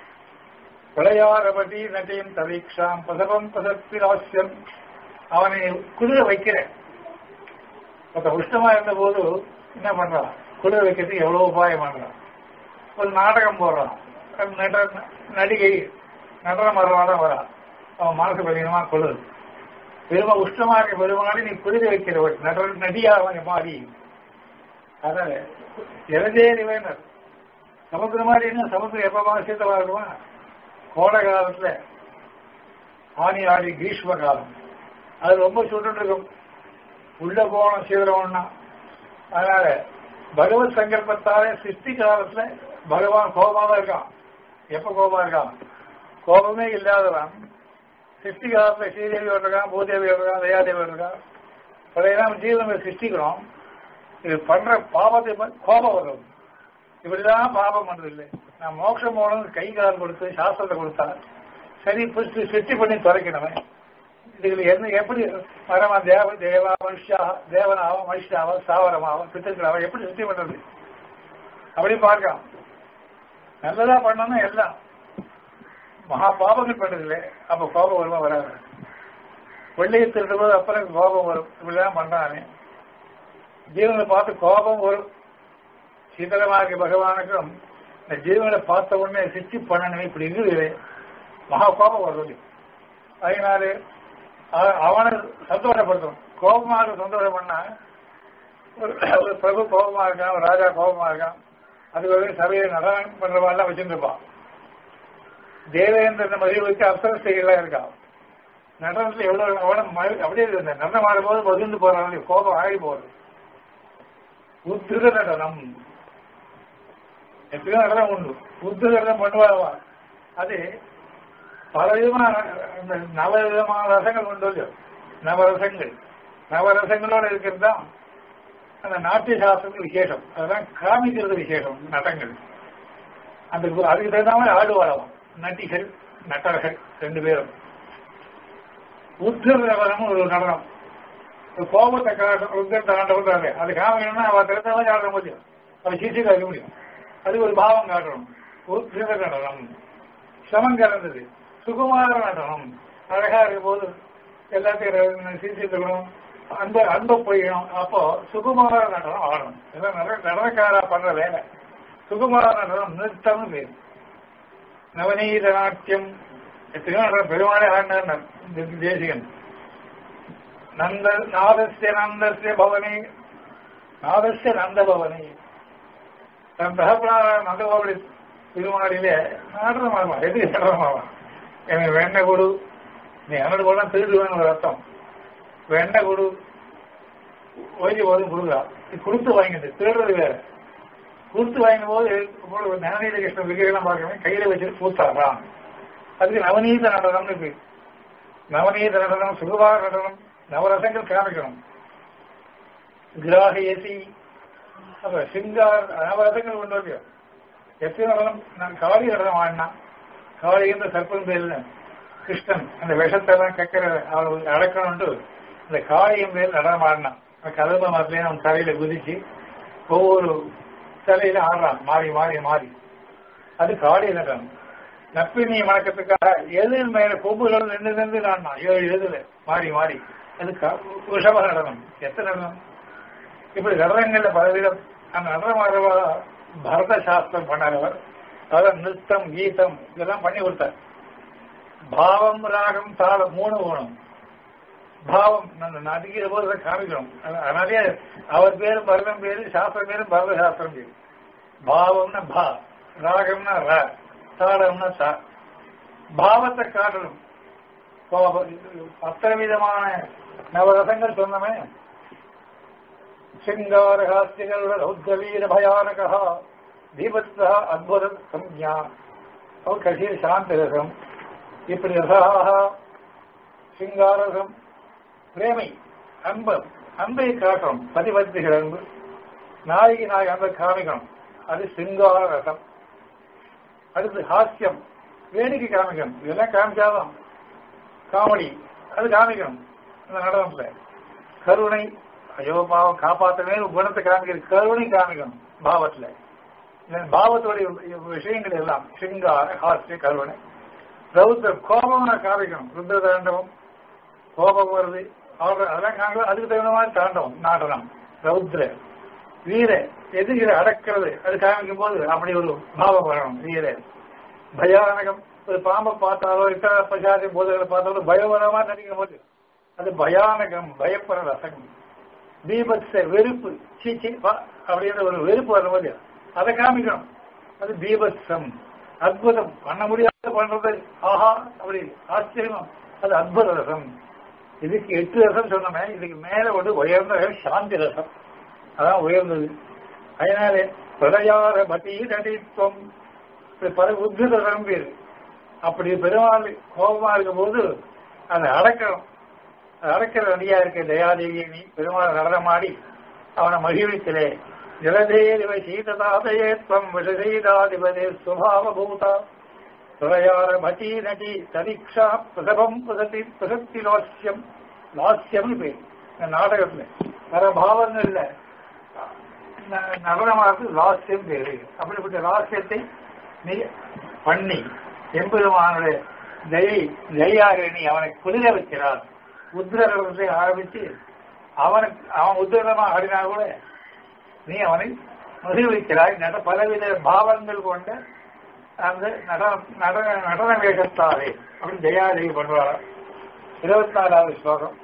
[SPEAKER 1] விளையாடபடி நட்டையும் தவீக்ஷாம் பசபம் பசப்பிராசியம் அவனை குளிர வைக்கிறேன் ஒருத்த உஷ்ணமா இருந்த போது என்ன பண்றான் குளிர வைக்கிறதுக்கு எவ்வளவு உபாயம் பண்றான் ஒரு நாடகம் போடுறான் நட- நடிகை நடனம் வர்றவாதான் வரான் அவன் மனசு பதினமா குளிர் பெருமா உஷ்ணமா இருக்க பெருமாடி நீ குளிர வைக்கிறவள் நட நடியாக மாறி அதனால இறந்தேறி வேணும் சமுத்திரம் மாதிரி என்ன சமுத்திரம் எப்ப சீத்தமா இருக்குமா கோடை காலத்துல ஆணி ஆடி கிரீஷ்ம காலம் அது ரொம்ப சுட்டு இருக்கும் உள்ள போகணும் சீதனம்னா அதனால பகவத் சங்கல்பத்தாலே சிருஷ்டி காலத்துல பகவான் கோபமா தான் இருக்கான் எப்ப கோபமா இருக்கான் கோபமே இல்லாதவன் சிருஷ்டி காலத்துல ஸ்ரீதேவி இருக்கான் பூதேவி இருக்கான் தயாதேவி இருக்கான் அதையெல்லாம் ஜீவனை சிருஷ்டிக்கிறோம் இது பண்ற பாவத்தை ப- கோபம் வரும் இப்படிதான் பாபம் பண்றது இல்லை நான் மோட்சம் போனது கை கால் கொடுத்து சாஸ்திரத்தை கொடுத்தா சரி புஷ்டி சிருஷ்டி பண்ணி துறைக்கணுமே இதுல என்ன எப்படி மரமா தேவ தேவா மனுஷா தேவனாவா மனுஷாவா சாவரமாவா பித்தர்களாவா எப்படி சிருஷ்டி பண்றது அப்படி பார்க்கலாம் நல்லதா பண்ணணும் எல்லாம் மகா பாபங்கள் பண்றதில்லை அப்ப கோபம் வருமா வராது வெள்ளையை திருடும் போது அப்புறம் கோபம் வரும் இப்படிதான் பண்றானே ஜீவனை பார்த்து கோபம் வரும் சீதளமாக பகவானுக்கும் இந்த ஜீவனை பார்த்த உடனே சிருஷ்டி பண்ணணுமே இப்படி இருக்குது மகா கோபம் வருது அதனால அ- அவனை சந்தோஷப்படுத்தணும் கோபமாக சந்தோஷம் பண்ணா ஒரு ஒரு பிரபு கோபமா இருக்கான் ஒரு ராஜா கோபமா இருக்கான் அது வந்து சபையை நடனம் பண்றவாள்லாம் வச்சுருப்பான் தேவேந்திரன் மகிழ்வுக்கு அப்சரஸ்திகள்லாம் இருக்கான் நடனத்துல எவ்வளவு அவனம் மழை- அப்படியே இருந்த நடனம் ஆடும்போது மகிழ்ந்து போறாங்க கோபம் ஆகி போறது உத்திர நடனம் எத்தனையோ நடனம் உண்டு உத்திர நடனம் பண்ணுவாங்க அது பல விதமான அந்த நவ விதமான ரசங்கள் உண்டு இல்லையோ நவரசங்கள் நவரசங்களோட இருக்கிறது தான் அந்த நாட்டிய சாஸ்திரத்துக்கு விசேஷம் அதெல்லாம் காமிக்கிறது விசேஷம் நடங்கள் அந்த கு- அதுக்கு தகுந்த மாதிரி ஆடுவாராம் நட்டிகள் நட்டர்கள் ரெண்டு பேரும் உத்திரவரம் ஒரு நடனம் ஒரு கோபத்தை காட்டும் உத்திரத்தை ஆண்டவன்றாரு அது காமிக்கணும்னா அவ தெரிந்த மாதிரி ஆட முடியும் அவ சீசி வைக்க முடியும் அது ஒரு பாவம் காட்டணும் உத்திர நடனம் சமம் கலந்தது சுகுமார நடனம் அழகா இருக்கும் போது எல்லாத்தையும் சீர்திருத்தணும் அன்ப அன்பை பொய்யணும் அப்போ சுகுமார நடனம் ஆடணும் இதெல்லாம் நட- நடனக்காரா பண்ற வேலை சுகுமார நடனம் நிறுத்தம்னு பேரு நவநீத நாட்டியம் எத்தனையோ நடனம் பெருமாளே ஆடினார் தேசிகன் நந்த நாதஸ்ய நந்தஸ்ய பவனி நாதஸ்ய நந்த பவனி தன் தகப்பனார நந்தபவனி திருமாடியிலே நாடகமாகலாம் எது நடனமாகலாம் எனக்கு வெண்ணெய் கொடு நீ என்னோட கூட திருடுவேன்னு ஒரு அர்த்தம் வெண்ணெய் கொடு ஓய்வு போதும் கொடுக்குறா இது கொடுத்து வாங்கிட்டு திருடுறது வேற கொடுத்து வாங்கின போது ஞானீத கிருஷ்ண விக்கிரகம் பார்க்கணும் கையில வச்சுட்டு கூத்தாடுறான் அதுக்கு நவநீத நடனம்னு பேர் நவநீத நடனம் சுகுபார நடனம் நவரசங்கள் காமிக்கணும் கிராகியசி அப்ப சிங்கார் நவரசங்கள் கொண்டு வரலையோ எத்தனை நடனம் நான் காளி நடனம் ஆடினா காளி என்ற சர்ப்பம் பேர்ல கிருஷ்ணன் அந்த விஷத்தெல்லாம் கக்கிற அவள் அடக்கணும்ட்டு இந்த காளியம் பேர் நடனம் ஆடினான் கதம்ப மரத்துலேயே அவன் தலையில குதிச்சு ஒவ்வொரு தலையில ஆடுறான் மாறி மாறி மாறி அது காளி நடனம் நப்பினி வணக்கத்துக்காக எதிர் மேல கொம்புகள் நின்று நின்று நான் ஏழு எதிர மாறி மாறி அது க- ரிஷப நடனம் எத்தனை நடனம் இப்படி நடனங்கள்ல பலவிதம் அந்த நடனம் ஆடுறவா பரத சாஸ்திரம் பண்ணாரவர் அதான் நிறுத்தம் கீதம் இதெல்லாம் பண்ணி கொடுத்தார் பாவம் ராகம் தாளம் மூணு வேணும் பாவம் நம்ம நடிக்கிற போது அதை காமிக்கணும் அது- அதனாலே அவர் பேரும் பரதம் பேரு சாஸ்திரம் பேரும் பரத சாஸ்திரம் பேரு பாவம்னா பா ராகம்னா ரா தாளம்னா தா பாவத்தை காட்டணும் கோபம் அத்தனை விதமான நவரசங்கள் சொன்னமே சிங்கார ஹாஸ்திகள் ரௌத்ரவீர பயானகா தீபத்தா அத்புத சம்யா அவர் கடைசியில் சாந்த ரசம் இப்படி ரசாக சிங்காரசம் பிரேமை அன்பு அன்பை காட்டுறோம் பதிபத்துகள் அன்பு நாயகி நாய் அந்த காமிக்கணும் அது சிங்கார ரசம் அடுத்து ஹாஸ்யம் வேடிக்கை காமிக்கணும் இதெல்லாம் காமிச்சாதான் காமெடி அது காமிக்கணும் இந்த நடனத்துல கருணை ஐயோ பாவம் காப்பாத்தவே குணத்தை காமிக்கிறது கருணை காமிக்கணும் பாவத்துல இந்த பாவத்துடைய விஷயங்கள் எல்லாம் சிங்கார ஹாஸ்ய கருணை ரௌத்ர கோபம் காமிக்கணும் ருத்ர தாண்டவம் கோபம் வருது அவர் அதெல்லாம் காமிக்கணும் அதுக்கு தகுந்த மாதிரி தாண்டவம் நாடனம் ரௌத்ர வீர எதிரிகளை அடக்கிறது அது காமிக்கும் போது அப்படி ஒரு பாவம் வரணும் வீர பயானகம் ஒரு பாம்பை பார்த்தாலோ இத்தனை பசாதி போதகளை பார்த்தாலோ பயவரமா நடிக்கும் போது அது பயானகம் பயப்பட ரசகம் தீபத்ஸ வெறுப்பு சீச்சி அப்படின்ற ஒரு வெறுப்பு வரும்போது அதை காமிக்கணும் அது தீபத்சம் அற்புதம் பண்ண முடியாத பண்றது ஆஹா அப்படி ஆச்சரியம் அது அற்புத ரசம் இதுக்கு எட்டு ரசம் சொன்னோமே இதுக்கு மேல ஒரு உயர்ந்த சாந்தி ரசம் அதான் உயர்ந்தது அதனாலே பிரயார பதீதடித்வம் பல உத்கித ரசம் பேரு அப்படி பெருமாள் கோபமா இருக்கும் போது அதை அடக்கணும் அடக்கிற நடிகா இருக்க தயாதேவியை நீ பெருமாள் நடனமாடி அவனை மகிழ்விக்கிறே ஜலதேதிவை சீததாதையே துவம் விஷசீதாதிபதே சுபாவ பூதா துறையார மதி நடி தரிக்ஷா பிரசபம் பிரசதி பிரசக்தி லாஸ்யம் லாஸ்யம்னு பேர் இந்த நாடகத்துல வேற பாவங்கள் இல்ல நடனமாக லாஸ்யம் பேரு அப்படிப்பட்ட லாஸ்யத்தை நீ பண்ணி எம்பெருமானுடைய தயை தயாக நீ அவனை குளிர வைக்கிறார் உத்ரகத்தை ஆரம்பிச்சு அவனுக்கு அவன் உத்ரகமா ஆடினா கூட நீ அவனை மகிழ்விக்கிறாய் நட பலவித பாவங்கள் கொண்ட அந்த நடன நடன நடன வேகத்தாலே அப்படின்னு ஜெயாதேவி பண்ணுவாரா இருபத்தி நாலாவது ஸ்லோகம்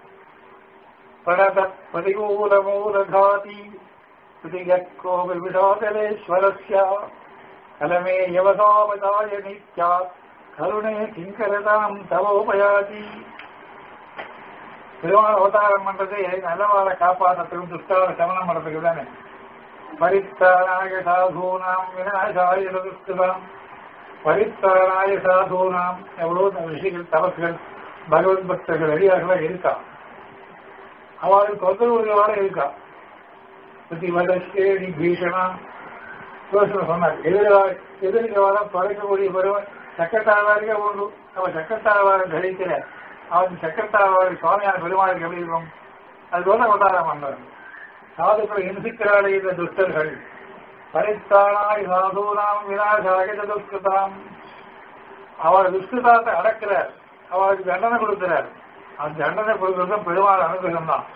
[SPEAKER 1] பிரணத பதிகூலமூலகாதி சுதிகோபி விடோதலேஸ்வரஸ்யா கலமே யவசாவதாய நித்யா கருணே கிங்கரதாம் தவோபயாதி பெருமாள் அவதாரம் பண்றது நல்லவாளை காப்பாற்றத்துக்கும் துஷ்டாவை சமணம் பண்றதுக்கு தானே பரித்தாராய சாதூனாம் விநாசாய சதுஷ்கிருதாம் பரித்தாராய சாதூனாம் எவ்வளவு ரிஷிகள் தபஸ்கள் பகவத் பக்தர்கள் அடியார்களா இருக்கா அவளுக்கு தொந்தரவுகளோட இருக்கா பத்தி வதஸ்கேடி பீஷணா சொன்னார் எதிர்கால எதிர்காலம் தொலைக்கக்கூடிய பருவம் சக்கரத்தாழ்வாருக்கே உண்டு அவன் சக்கரத்தாழ்வாரை தரிக்கிற அவன் சக்கரத்தாழ்வார் சுவாமியான பெருமாளுக்கு எப்படி இருக்கும் அது போல அவதாரம் பண்றார் சாதுக்களை இன்சிக்கிறாளே இந்த துஷ்டர்கள் பரித்தானாய் சாதுனாம் விநாசாக துஷ்கிருதாம் அவர் துஷ்கிருதாத்தை அடக்கிறார் அவருக்கு தண்டனை கொடுக்கிறார் அந்த தண்டனை கொடுக்கறதும் பெருமாள் அனுகிரகம் தான்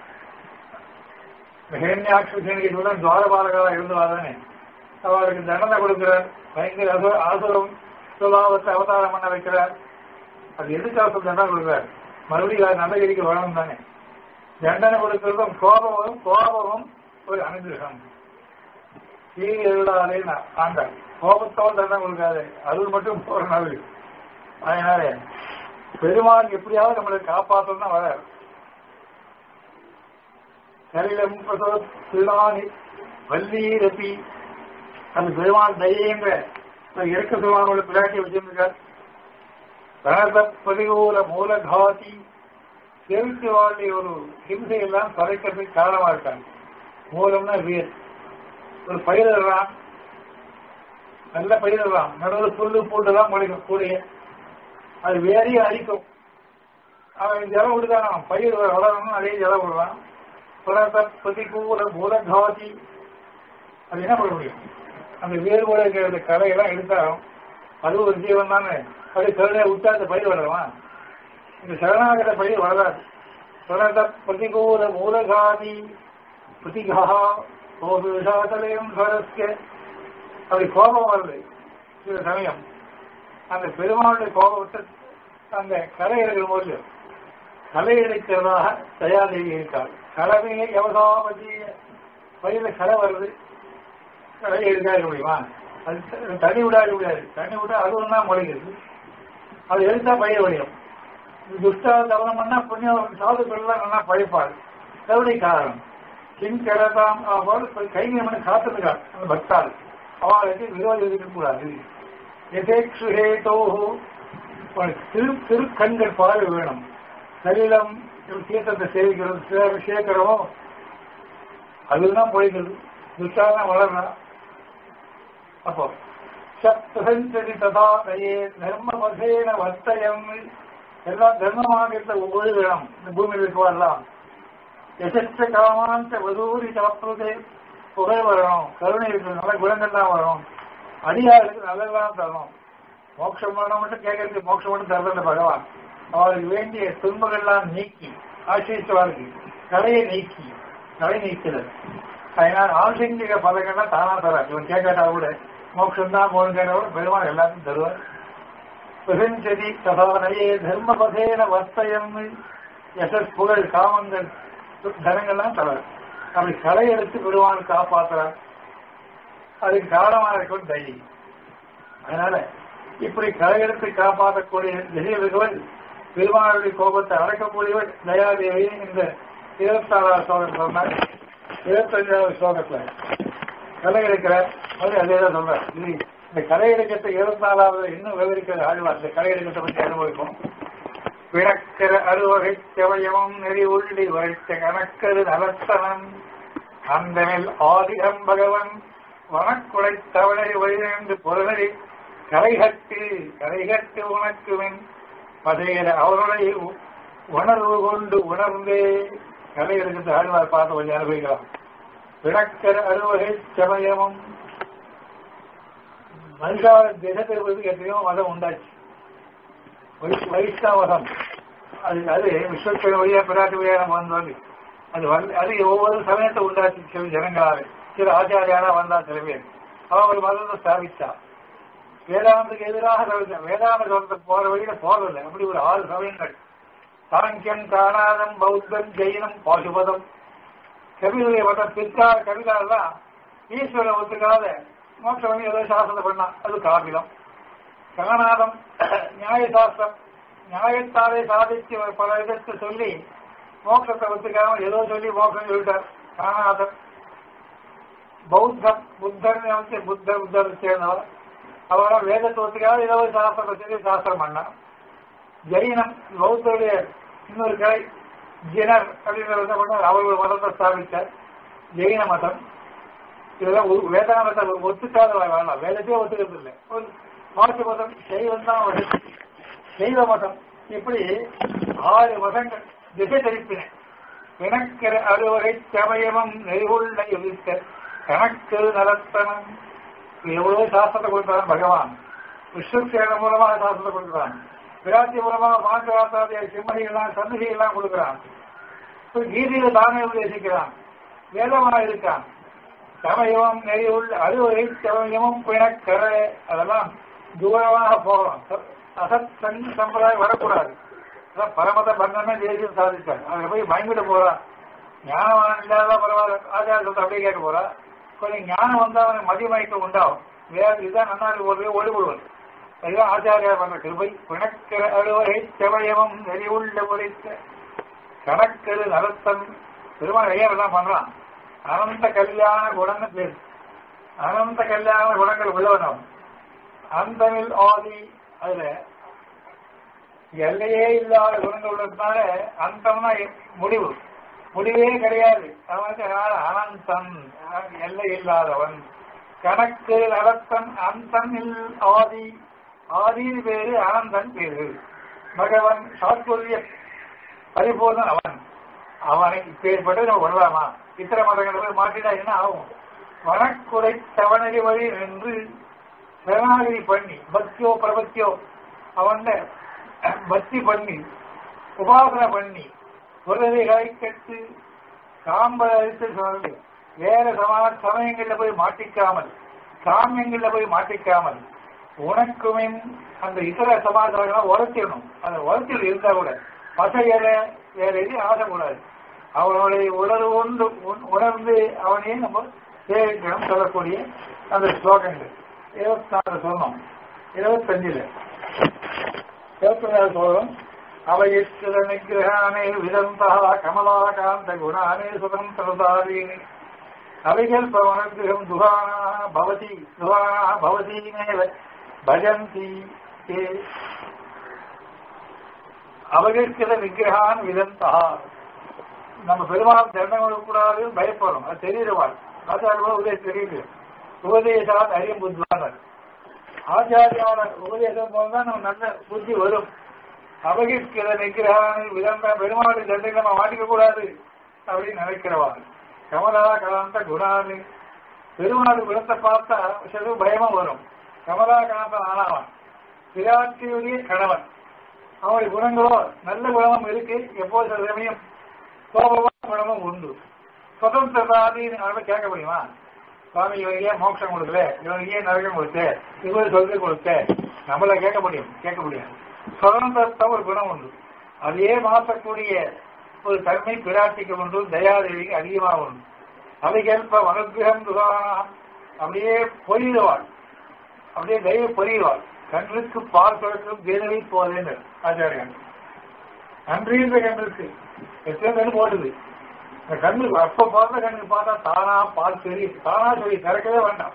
[SPEAKER 1] ஹேன்யாட்சிதான் துவாரபாலகராக இருந்தவாதானே அவருக்கு தண்டனை கொடுக்கிறார் பயங்கர அசு- ஆசுரம் சுபாவத்தை அவதாரம் பண்ண வைக்கிறார் அது எதுக்காக தண்டனை கொடுக்கிறார் மறுபடியும் நல்லகிரிக்கு வரணும் தானே தண்டனை கொடுக்கிறதும் கோபமும் கோபமும் ஒரு அனுகிரகம் தீங்கு எழுதாதே ஆண்டாள் கோபத்தோடு தண்டனை கொடுக்காது அருள் மட்டும் போற நல்லது அதனால பெருமாள் எப்படியாவது நம்மளை காப்பாற்றணும் தான் வரார் கரிலம் பிரசோத்லானி வல்லீரப்பி அந்த பெருமாள் தயேங்கிற இறக்க பெருமானோட பிராட்டி வச்சிருக்கார் பிரணத பதிகூல மூலகாதி செவிக்கு வாழ்க்கை ஒரு ஹிம்சை எல்லாம் தொலைக்கிறதுக்கு காரணமா இருக்காங்க மூலம்னா வீர் ஒரு பயிரிடுறான் நல்ல பயிரிடுறான் நடுவில் புல்லு பூண்டுலாம் முளைக்கும் கூடிய அது வேறையும் அரிக்கும் அவன் ஜலம் விடுதான் அவன் பயிர் வளரணும் அதே ஜலம் விடுவான் புலத பிரதிகூல மூலகாதி அது என்ன பண்ண முடியும் அந்த வேறுபாடு இருக்கிற கலையெல்லாம் எடுத்தாலும் அது ஒரு ஜீவன் தானே அப்படி கருணையை விட்டா அந்த பயிர் வளருமா இந்த சரணாகத பயிர் வளராது புலத பிரதிகூல மூலகாதி பிரதிகா ஓதுஷாதலயம் ஸ்வரஸ்ய அப்படி கோபம் வருது சில சமயம் அந்த பெருமாளுடைய கோபத்தை அந்த கலை இருக்கிற போது கலை எடுக்கிறதாக தயாதேவி இருக்காள் களமே எவசாபதி பயில களை வருது களை எடுக்காத முடியுமா அது த- தண்ணி விடாத முடியாது தண்ணி விட்டா அது ஒன்றா முளைக்கிறது அது எடுத்தா பயிர் வழியும் துஷ்டா தவணம் பண்ணா புண்ணியம் சாதுக்கள்லாம் நல்லா பழைப்பாள் கருணை காரணம் கிம் கிடதாம் அவள் கைங்க பண்ணி காத்துருக்காள் அந்த பக்தாள் அவளுக்கு விரோதம் இருக்கக்கூடாது எதேக்ஷுஹேதோ திரு திருக்கண்கள் பார்வை வேணும் சரீரம் தீர்த்தத்தை சேவிக்கிறது சே- சேர்க்கிறோம் அதுதான் போய்கிறது துஷ்டாதான் வளர்றான் அப்போ சப்தசஞ்சரி ததாதையே தர்மபசேன வர்த்தயம் எல்லாம் தர்மமாக இருந்த ஒவ்வொரு இடம் இந்த பூமியில் இருக்கவெல்லாம் எசற்ற காமாந்த வதூரி சாப்பிடுறது புகழ் வரணும் கருணை இருக்கு நல்ல குணங்கள்லாம் வரும் அடியாருக்கு நல்லதெல்லாம் தரணும் மோட்சம் பண்ண மட்டும் கேட்கறதுக்கு மோட்சம் மட்டும் தரதில்லை பகவான் அவருக்கு வேண்டிய துன்பங்கள்லாம் நீக்கி ஆசிரியவாருக்கு கலையை நீக்கி கலை நீக்கிறது அதனால் ஆசிங்கிற பதங்கள்லாம் தானா தரார் இவன் கேட்காட்டா கூட மோட்சம் தான் போனுங்கிறவர பெருமாள் எல்லாத்தையும் தருவார் பிரசஞ்சதி சதானையே தர்மபதேன வர்த்தயம் எசஸ் புகழ் காமங்கள் தனங்கள்லாம் தரார் அப்படி கலை எடுத்து பெருமாள் காப்பாற்றுறார் அதுக்கு காரணமாக இருக்கும் தைரி அதனால இப்படி களை எடுத்து காப்பாற்றக்கூடிய திசையர்கள் பெருமாளுடைய கோபத்தை அடக்கக்கூடியவர் தயாதேவி இந்த இருபத்தாறாவது ஸ்லோகம் சொன்னார் இருபத்தஞ்சாவது ஸ்லோகத்துல கலை எடுக்கிற அது அதே தான் சொல்றார் இது இந்த கலை எடுக்கத்தை இருபத்தி நாலாவது இன்னும் விவரிக்கிறது ஆழ்வார் இந்த கலை எடுக்கத்தை பற்றி அனுபவிக்கும் பிறக்கிற அறுவகை செவயமும் நெறி உள்ளி வரைத்த கணக்கரு நலத்தனம் அந்தனில் ஆதிகம் பகவன் வனக்குலை தவளை வழிநென்று பொருளை கலைகட்டு கலைகட்டு உனக்குமின் பதையில அவர்களை உணர்வு கொண்டு உணர்ந்தே கலை எடுக்கிறது ஆழ்வார் பார்த்து கொஞ்சம் அனுபவிக்கலாம் பிறக்கிற அறுவகை செவயமும் மனுஷாவை திசை திருப்பதுக்கு எத்தனையோ மதம் உண்டாச்சு வைஷ்ணவதம் அது அது விஸ்வத்தின் வழியா பிராட்டி வழியா நம்ம வந்தோம் அது வந்து அது ஒவ்வொரு சமயத்தை உண்டாச்சு சில ஜனங்களாக சில ஆச்சாரியாரா வந்தா சில பேர் அவங்க மதத்தை ஸ்தாபிச்சா வேதாந்தத்துக்கு எதிராக தவிர்த்தா வேதாந்த சொல்றதுக்கு போற வழியில போறதில்லை அப்படி ஒரு ஆறு சமயங்கள் சாங்கியம் காணாதம் பௌத்தம் ஜெயினம் பாசுபதம் கவிதையை மதம் பிற்கால கவிதாலாம் ஈஸ்வரன் ஒத்துக்காத மோட்சம் ஏதோ சாஸ்திரத்தை பண்ணான் அது காபிலம் கணநாதம் நியாயசாஸ்திரம் நியாயத்தாலே சாதிச்சு பல இதற்கு சொல்லி மோட்சத்தை ஒத்துக்காம ஏதோ சொல்லி மோட்சம் சொல்லிட்டார் கணநாதம் பௌத்தம் புத்தர் வந்து புத்த புத்தர் சேர்ந்தவர் அவரால் வேதத்தை ஒத்துக்காத ஏதோ ஒரு சாஸ்திரத்தை சொல்லி சாஸ்திரம் பண்ணார் ஜெயினம் பௌத்தருடைய இன்னொரு கலை ஜினர் அப்படிங்கிற பண்ணார் அவர் ஒரு மதத்தை ஸ்தாபித்தார் ஜெயின மதம் இதெல்லாம் ஒரு வேதாந்தத்தை ஒத்துக்காத வேணாம் வேதத்தையே ஒத்துக்கிறது இல்லை ஒரு மாற்று மதம் சைவம் தான் வருது சைவ மதம் இப்படி ஆறு மதங்கள் திசை தெரிப்பின பிணக்கிற அறுவகை சமயமும் நெறிவுள்ள எதிர்க்க கணக்கு நலத்தனம் எவ்வளவு சாஸ்திரத்தை கொடுக்கிறான் பகவான் விஸ்வசேன மூலமாக சாஸ்திரத்தை கொடுக்கிறான் விராட்சி மூலமாக மாற்றாத்தாதிய சிம்மதிகள்லாம் சந்ததிகள்லாம் கொடுக்கிறான் கீதையில தானே உபதேசிக்கிறான் வேதமாக இருக்கான் சமயம் நெறியுள்ள அறுவகை சமயமும் பிணக்கர அதெல்லாம் தூரமாக போகலாம் அசத் சங் சம்பிரதாயம் வரக்கூடாது அதான் பரமத பந்தமே தேசியம் சாதிச்சாங்க அதில் போய் பயங்கிட்டு போறான் ஞானம் இல்லாத பரவாயில்ல ஆச்சாரத்தை அப்படியே கேட்க போறா கொஞ்சம் ஞானம் வந்தா அவனுக்கு மதிமயக்கம் உண்டாகும் வேற இதுதான் நன்னாரி ஒருவே ஒளிபடுவது அதுதான் ஆச்சாரியார் பண்ற கிருபை பிணக்கிற அறுவகை செவயமும் நெறிவுள்ள உரைத்த கணக்கரு நலத்தம் பெருமாள் ஐயா எல்லாம் பண்றான் அனந்த கல்யாண குணம்னு பேர் அனந்த கல்யாண குணங்கள் உள்ளவனும் அந்தமில் ஆதி அதுல எல்லையே இல்லாத குணங்கள் உள்ளதுனால அந்தம்னா முடிவு முடிவே கிடையாது அவனுக்கு அனந்தன் எல்லை இல்லாதவன் கணக்கு நடத்தன் அந்தமில் ஆதி ஆதியின் பேரு அனந்தன் பேரு பகவன் சாத்புரிய பரிபூர்ணன் அவன் அவனை இப்பேற்பட்டு நம்ம வரலாமா இத்தனை மதங்களை போய் மாற்றினா என்ன ஆகும் வனக்குறை தவணரி வழி நின்று சரணாகதி பண்ணி பக்தியோ பிரபத்தியோ அவன் பக்தி பண்ணி உபாசனை பண்ணி குரலைகளை கட்டு காம்பல் அழித்து சொல்லி வேற சமா சமயங்கள்ல போய் மாட்டிக்காமல் சாமியங்கள்ல போய் மாட்டிக்காமல் உனக்குமே அந்த இதர சமாச்சாரங்களை உரைச்சிடணும் அந்த உரைச்சல் இருந்தா கூட பசையல வேற எதையும் ஆசைக்கூடாது அவனுடைய உணர்வு ஒன்று உணர்ந்து அவனையே நம்ம சேவிக்கணும் சொல்லக்கூடிய அந்த ஸ்லோகங்கள் இருபத்தி நாலு சொன்னோம் இருபத்தஞ்சுல இருபத்தி நாலு ஸ்லோகம் அவயிஷ்ட நிகிரகானே விதந்தா கமலாகாந்த குணானே சுதந்திரதாரீனி அவைகள் பவனகிரகம் துகானா பவதி துகானா பவதீமேவ பஜந்தி தே அவகிருக்கிற நிகிரகான் விதந்தா நம்ம பெருமாள் தண்டனை கொடுக்கக்கூடாதுன்னு பயப்படுறோம் அது தெரியுறவாள் ஆச்சாரியம் உதயம் தெரியுது உபதேசாத் அறியும் புத்தானர் ஆச்சாரியான உபதேசம் போதுதான் நம்ம நல்ல புத்தி வரும் அபகிஷ்கிற நிகிரகான விதந்த பெருமாள் தண்டனை நம்ம மாட்டிக்க கூடாது அப்படின்னு நினைக்கிறவா கமலா கலாந்த குணானு பெருமாள் குணத்தை பார்த்தா சிறு பயமும் வரும் கமலா கலாந்தன் ஆனாவன் பிராட்டியுடைய கணவன் அவனுடைய குணங்களோ நல்ல குணமும் இருக்கு எப்போ சில சமயம் கோபமான குணமும் உண்டு சுதந்திரதாதின்னு அவனை கேட்க முடியுமா சுவாமி இவங்க ஏன் மோட்சம் கொடுக்கல இவங்க ஏன் நரகம் கொடுத்த இவங்க சொல்லி கொடுத்த நம்மள கேட்க முடியும் கேட்க முடியாது சுதந்திரத்தை ஒரு குணம் உண்டு அதையே மாற்றக்கூடிய ஒரு தன்மை பிராட்டிக்கு உண்டு தயாதேவிக்கு அதிகமாக உண்டு அவைகேற்ப வனகிரகம் துகானா அப்படியே பொரியுவாள் அப்படியே தெய்வ பொரியுவாள் கண்ணுக்கு பால் சுழற்றும் தேனவை போதேன்னு ஆச்சாரியன் நன்றின்ற கண்ணுக்கு எத்தனை கண்ணு போடுது இந்த கண்ணு அப்ப பார்த்த கண்ணுக்கு பார்த்தா தானா பால் தெரியும் தானா சொல்லி திறக்கவே வேண்டாம்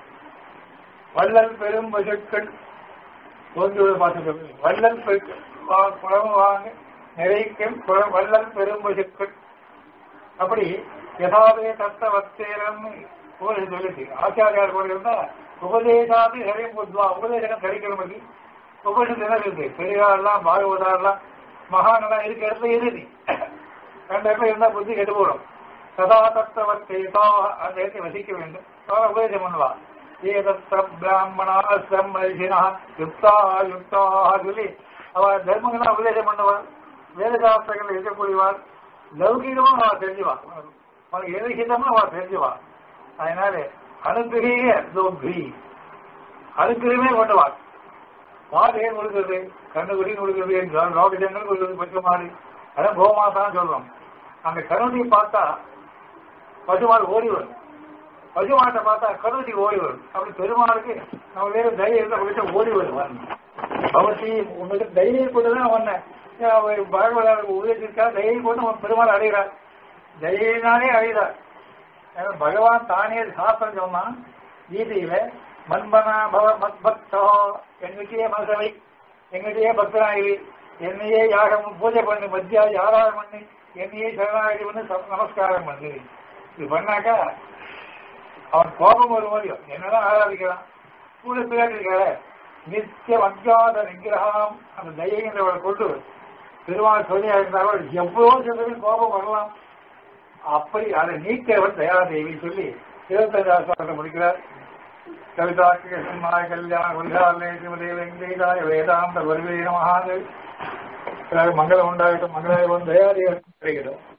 [SPEAKER 1] வள்ளல் பெரும் பசுக்கள் தோன்றியோட பார்த்து வள்ளல் குளம் வாங்க நிறைக்கும் குளம் வள்ளல் பெரும் பசுக்கள் அப்படி யதாவே தத்த வத்தேரம்னு உபதேசம் சொல்லிச்சு ஆச்சாரியார் கூட இருந்தா உபதேசாதி ஹரியம் புத்வா உபதேசம் கிடைக்கிறவங்க உபதேசம் என்ன இருக்கு பெரியாரெல்லாம் பாகவதாரெல்லாம் மகானெல்லாம் இருக்க இடத்துல இறுதி ரெண்டு இடத்துல இருந்தா புத்தி கெட்டு போடும் சதா தத்தவத்தேதா அந்த இடத்தை வசிக்க வேண்டும் அவன் உபதேசம் பண்ணுவா ஏதத்த பிராமணா சம்மரிசினா யுக்தா யுக்தா சொல்லி அவ தர்மங்கள்லாம் உபதேசம் பண்ணுவாள் வேதசாஸ்திரங்கள் இருக்கக்கூடியவாள் லௌகிகமும் அவ தெரிஞ்சுவா அவனுக்கு எதிர்கிதமும் அவ தெரிஞ்சுவா அதனால அனுகிரகிய லோகி அனுகிரகமே கொண்டுவாள் மாடு ஏன் கொடுக்குறது கண்ணுக்குடி கொடுக்குறது லோகஜங்கள் கொடுக்குறது பச்சை மாடு அதான் கோமாசான்னு சொல்றோம் அந்த கருணை பார்த்தா பசுமாடு ஓடி வரும் பசுமாட்டை பார்த்தா கருணை ஓடி வரும் அப்படி பெருமாளுக்கு நம்ம வேற தைரியம் இருந்தா அப்படியே ஓடி வருவான் அவசி உங்களுக்கு தைரியம் கொண்டுதான் அவன் பகவதாருக்கு உதவிச்சிருக்கா தைரியம் கொண்டு அவன் பெருமாள் அடைகிறார் தைரியனாலே அடைகிறார் பகவான் தானே சாஸ்திரம் சொன்னான் கீதையில மண்பனா பவ மத்பக்தோ எங்கிட்டயே மனசவை எங்கிட்டயே பக்தனாகி என்னையே யாகம் பூஜை பண்ணு மத்தியா யாராகம் பண்ணு என்னையே சரணாகி பண்ணு நமஸ்காரம் பண்ணு இது பண்ணாக்கா அவன் கோபம் வரும் முடியும் என்னதான் ஆராதிக்கிறான் கூட பிள்ளைகள் நித்திய அஞ்சாத நிகிரகம் அந்த தைரியங்களை கொண்டு பெருமாள் சொல்லியா இருந்தாலும் எவ்வளவு சொல்றதுக்கு கோபம் வரலாம் அப்படி அதை நீக்கிறவன் தயாதேவி சொல்லி இருபத்தஞ்சாவது முடிக்கிறார் கவிதா கிருஷ்ணமாய கல்யாண குலிகாலே ஸ்ரீமதே வெங்கடேதாய வேதாந்த வருவே மகாதேவி மங்களம் உண்டாகட்டும் மங்களாயம் தயாரி கிடைக்கிறோம்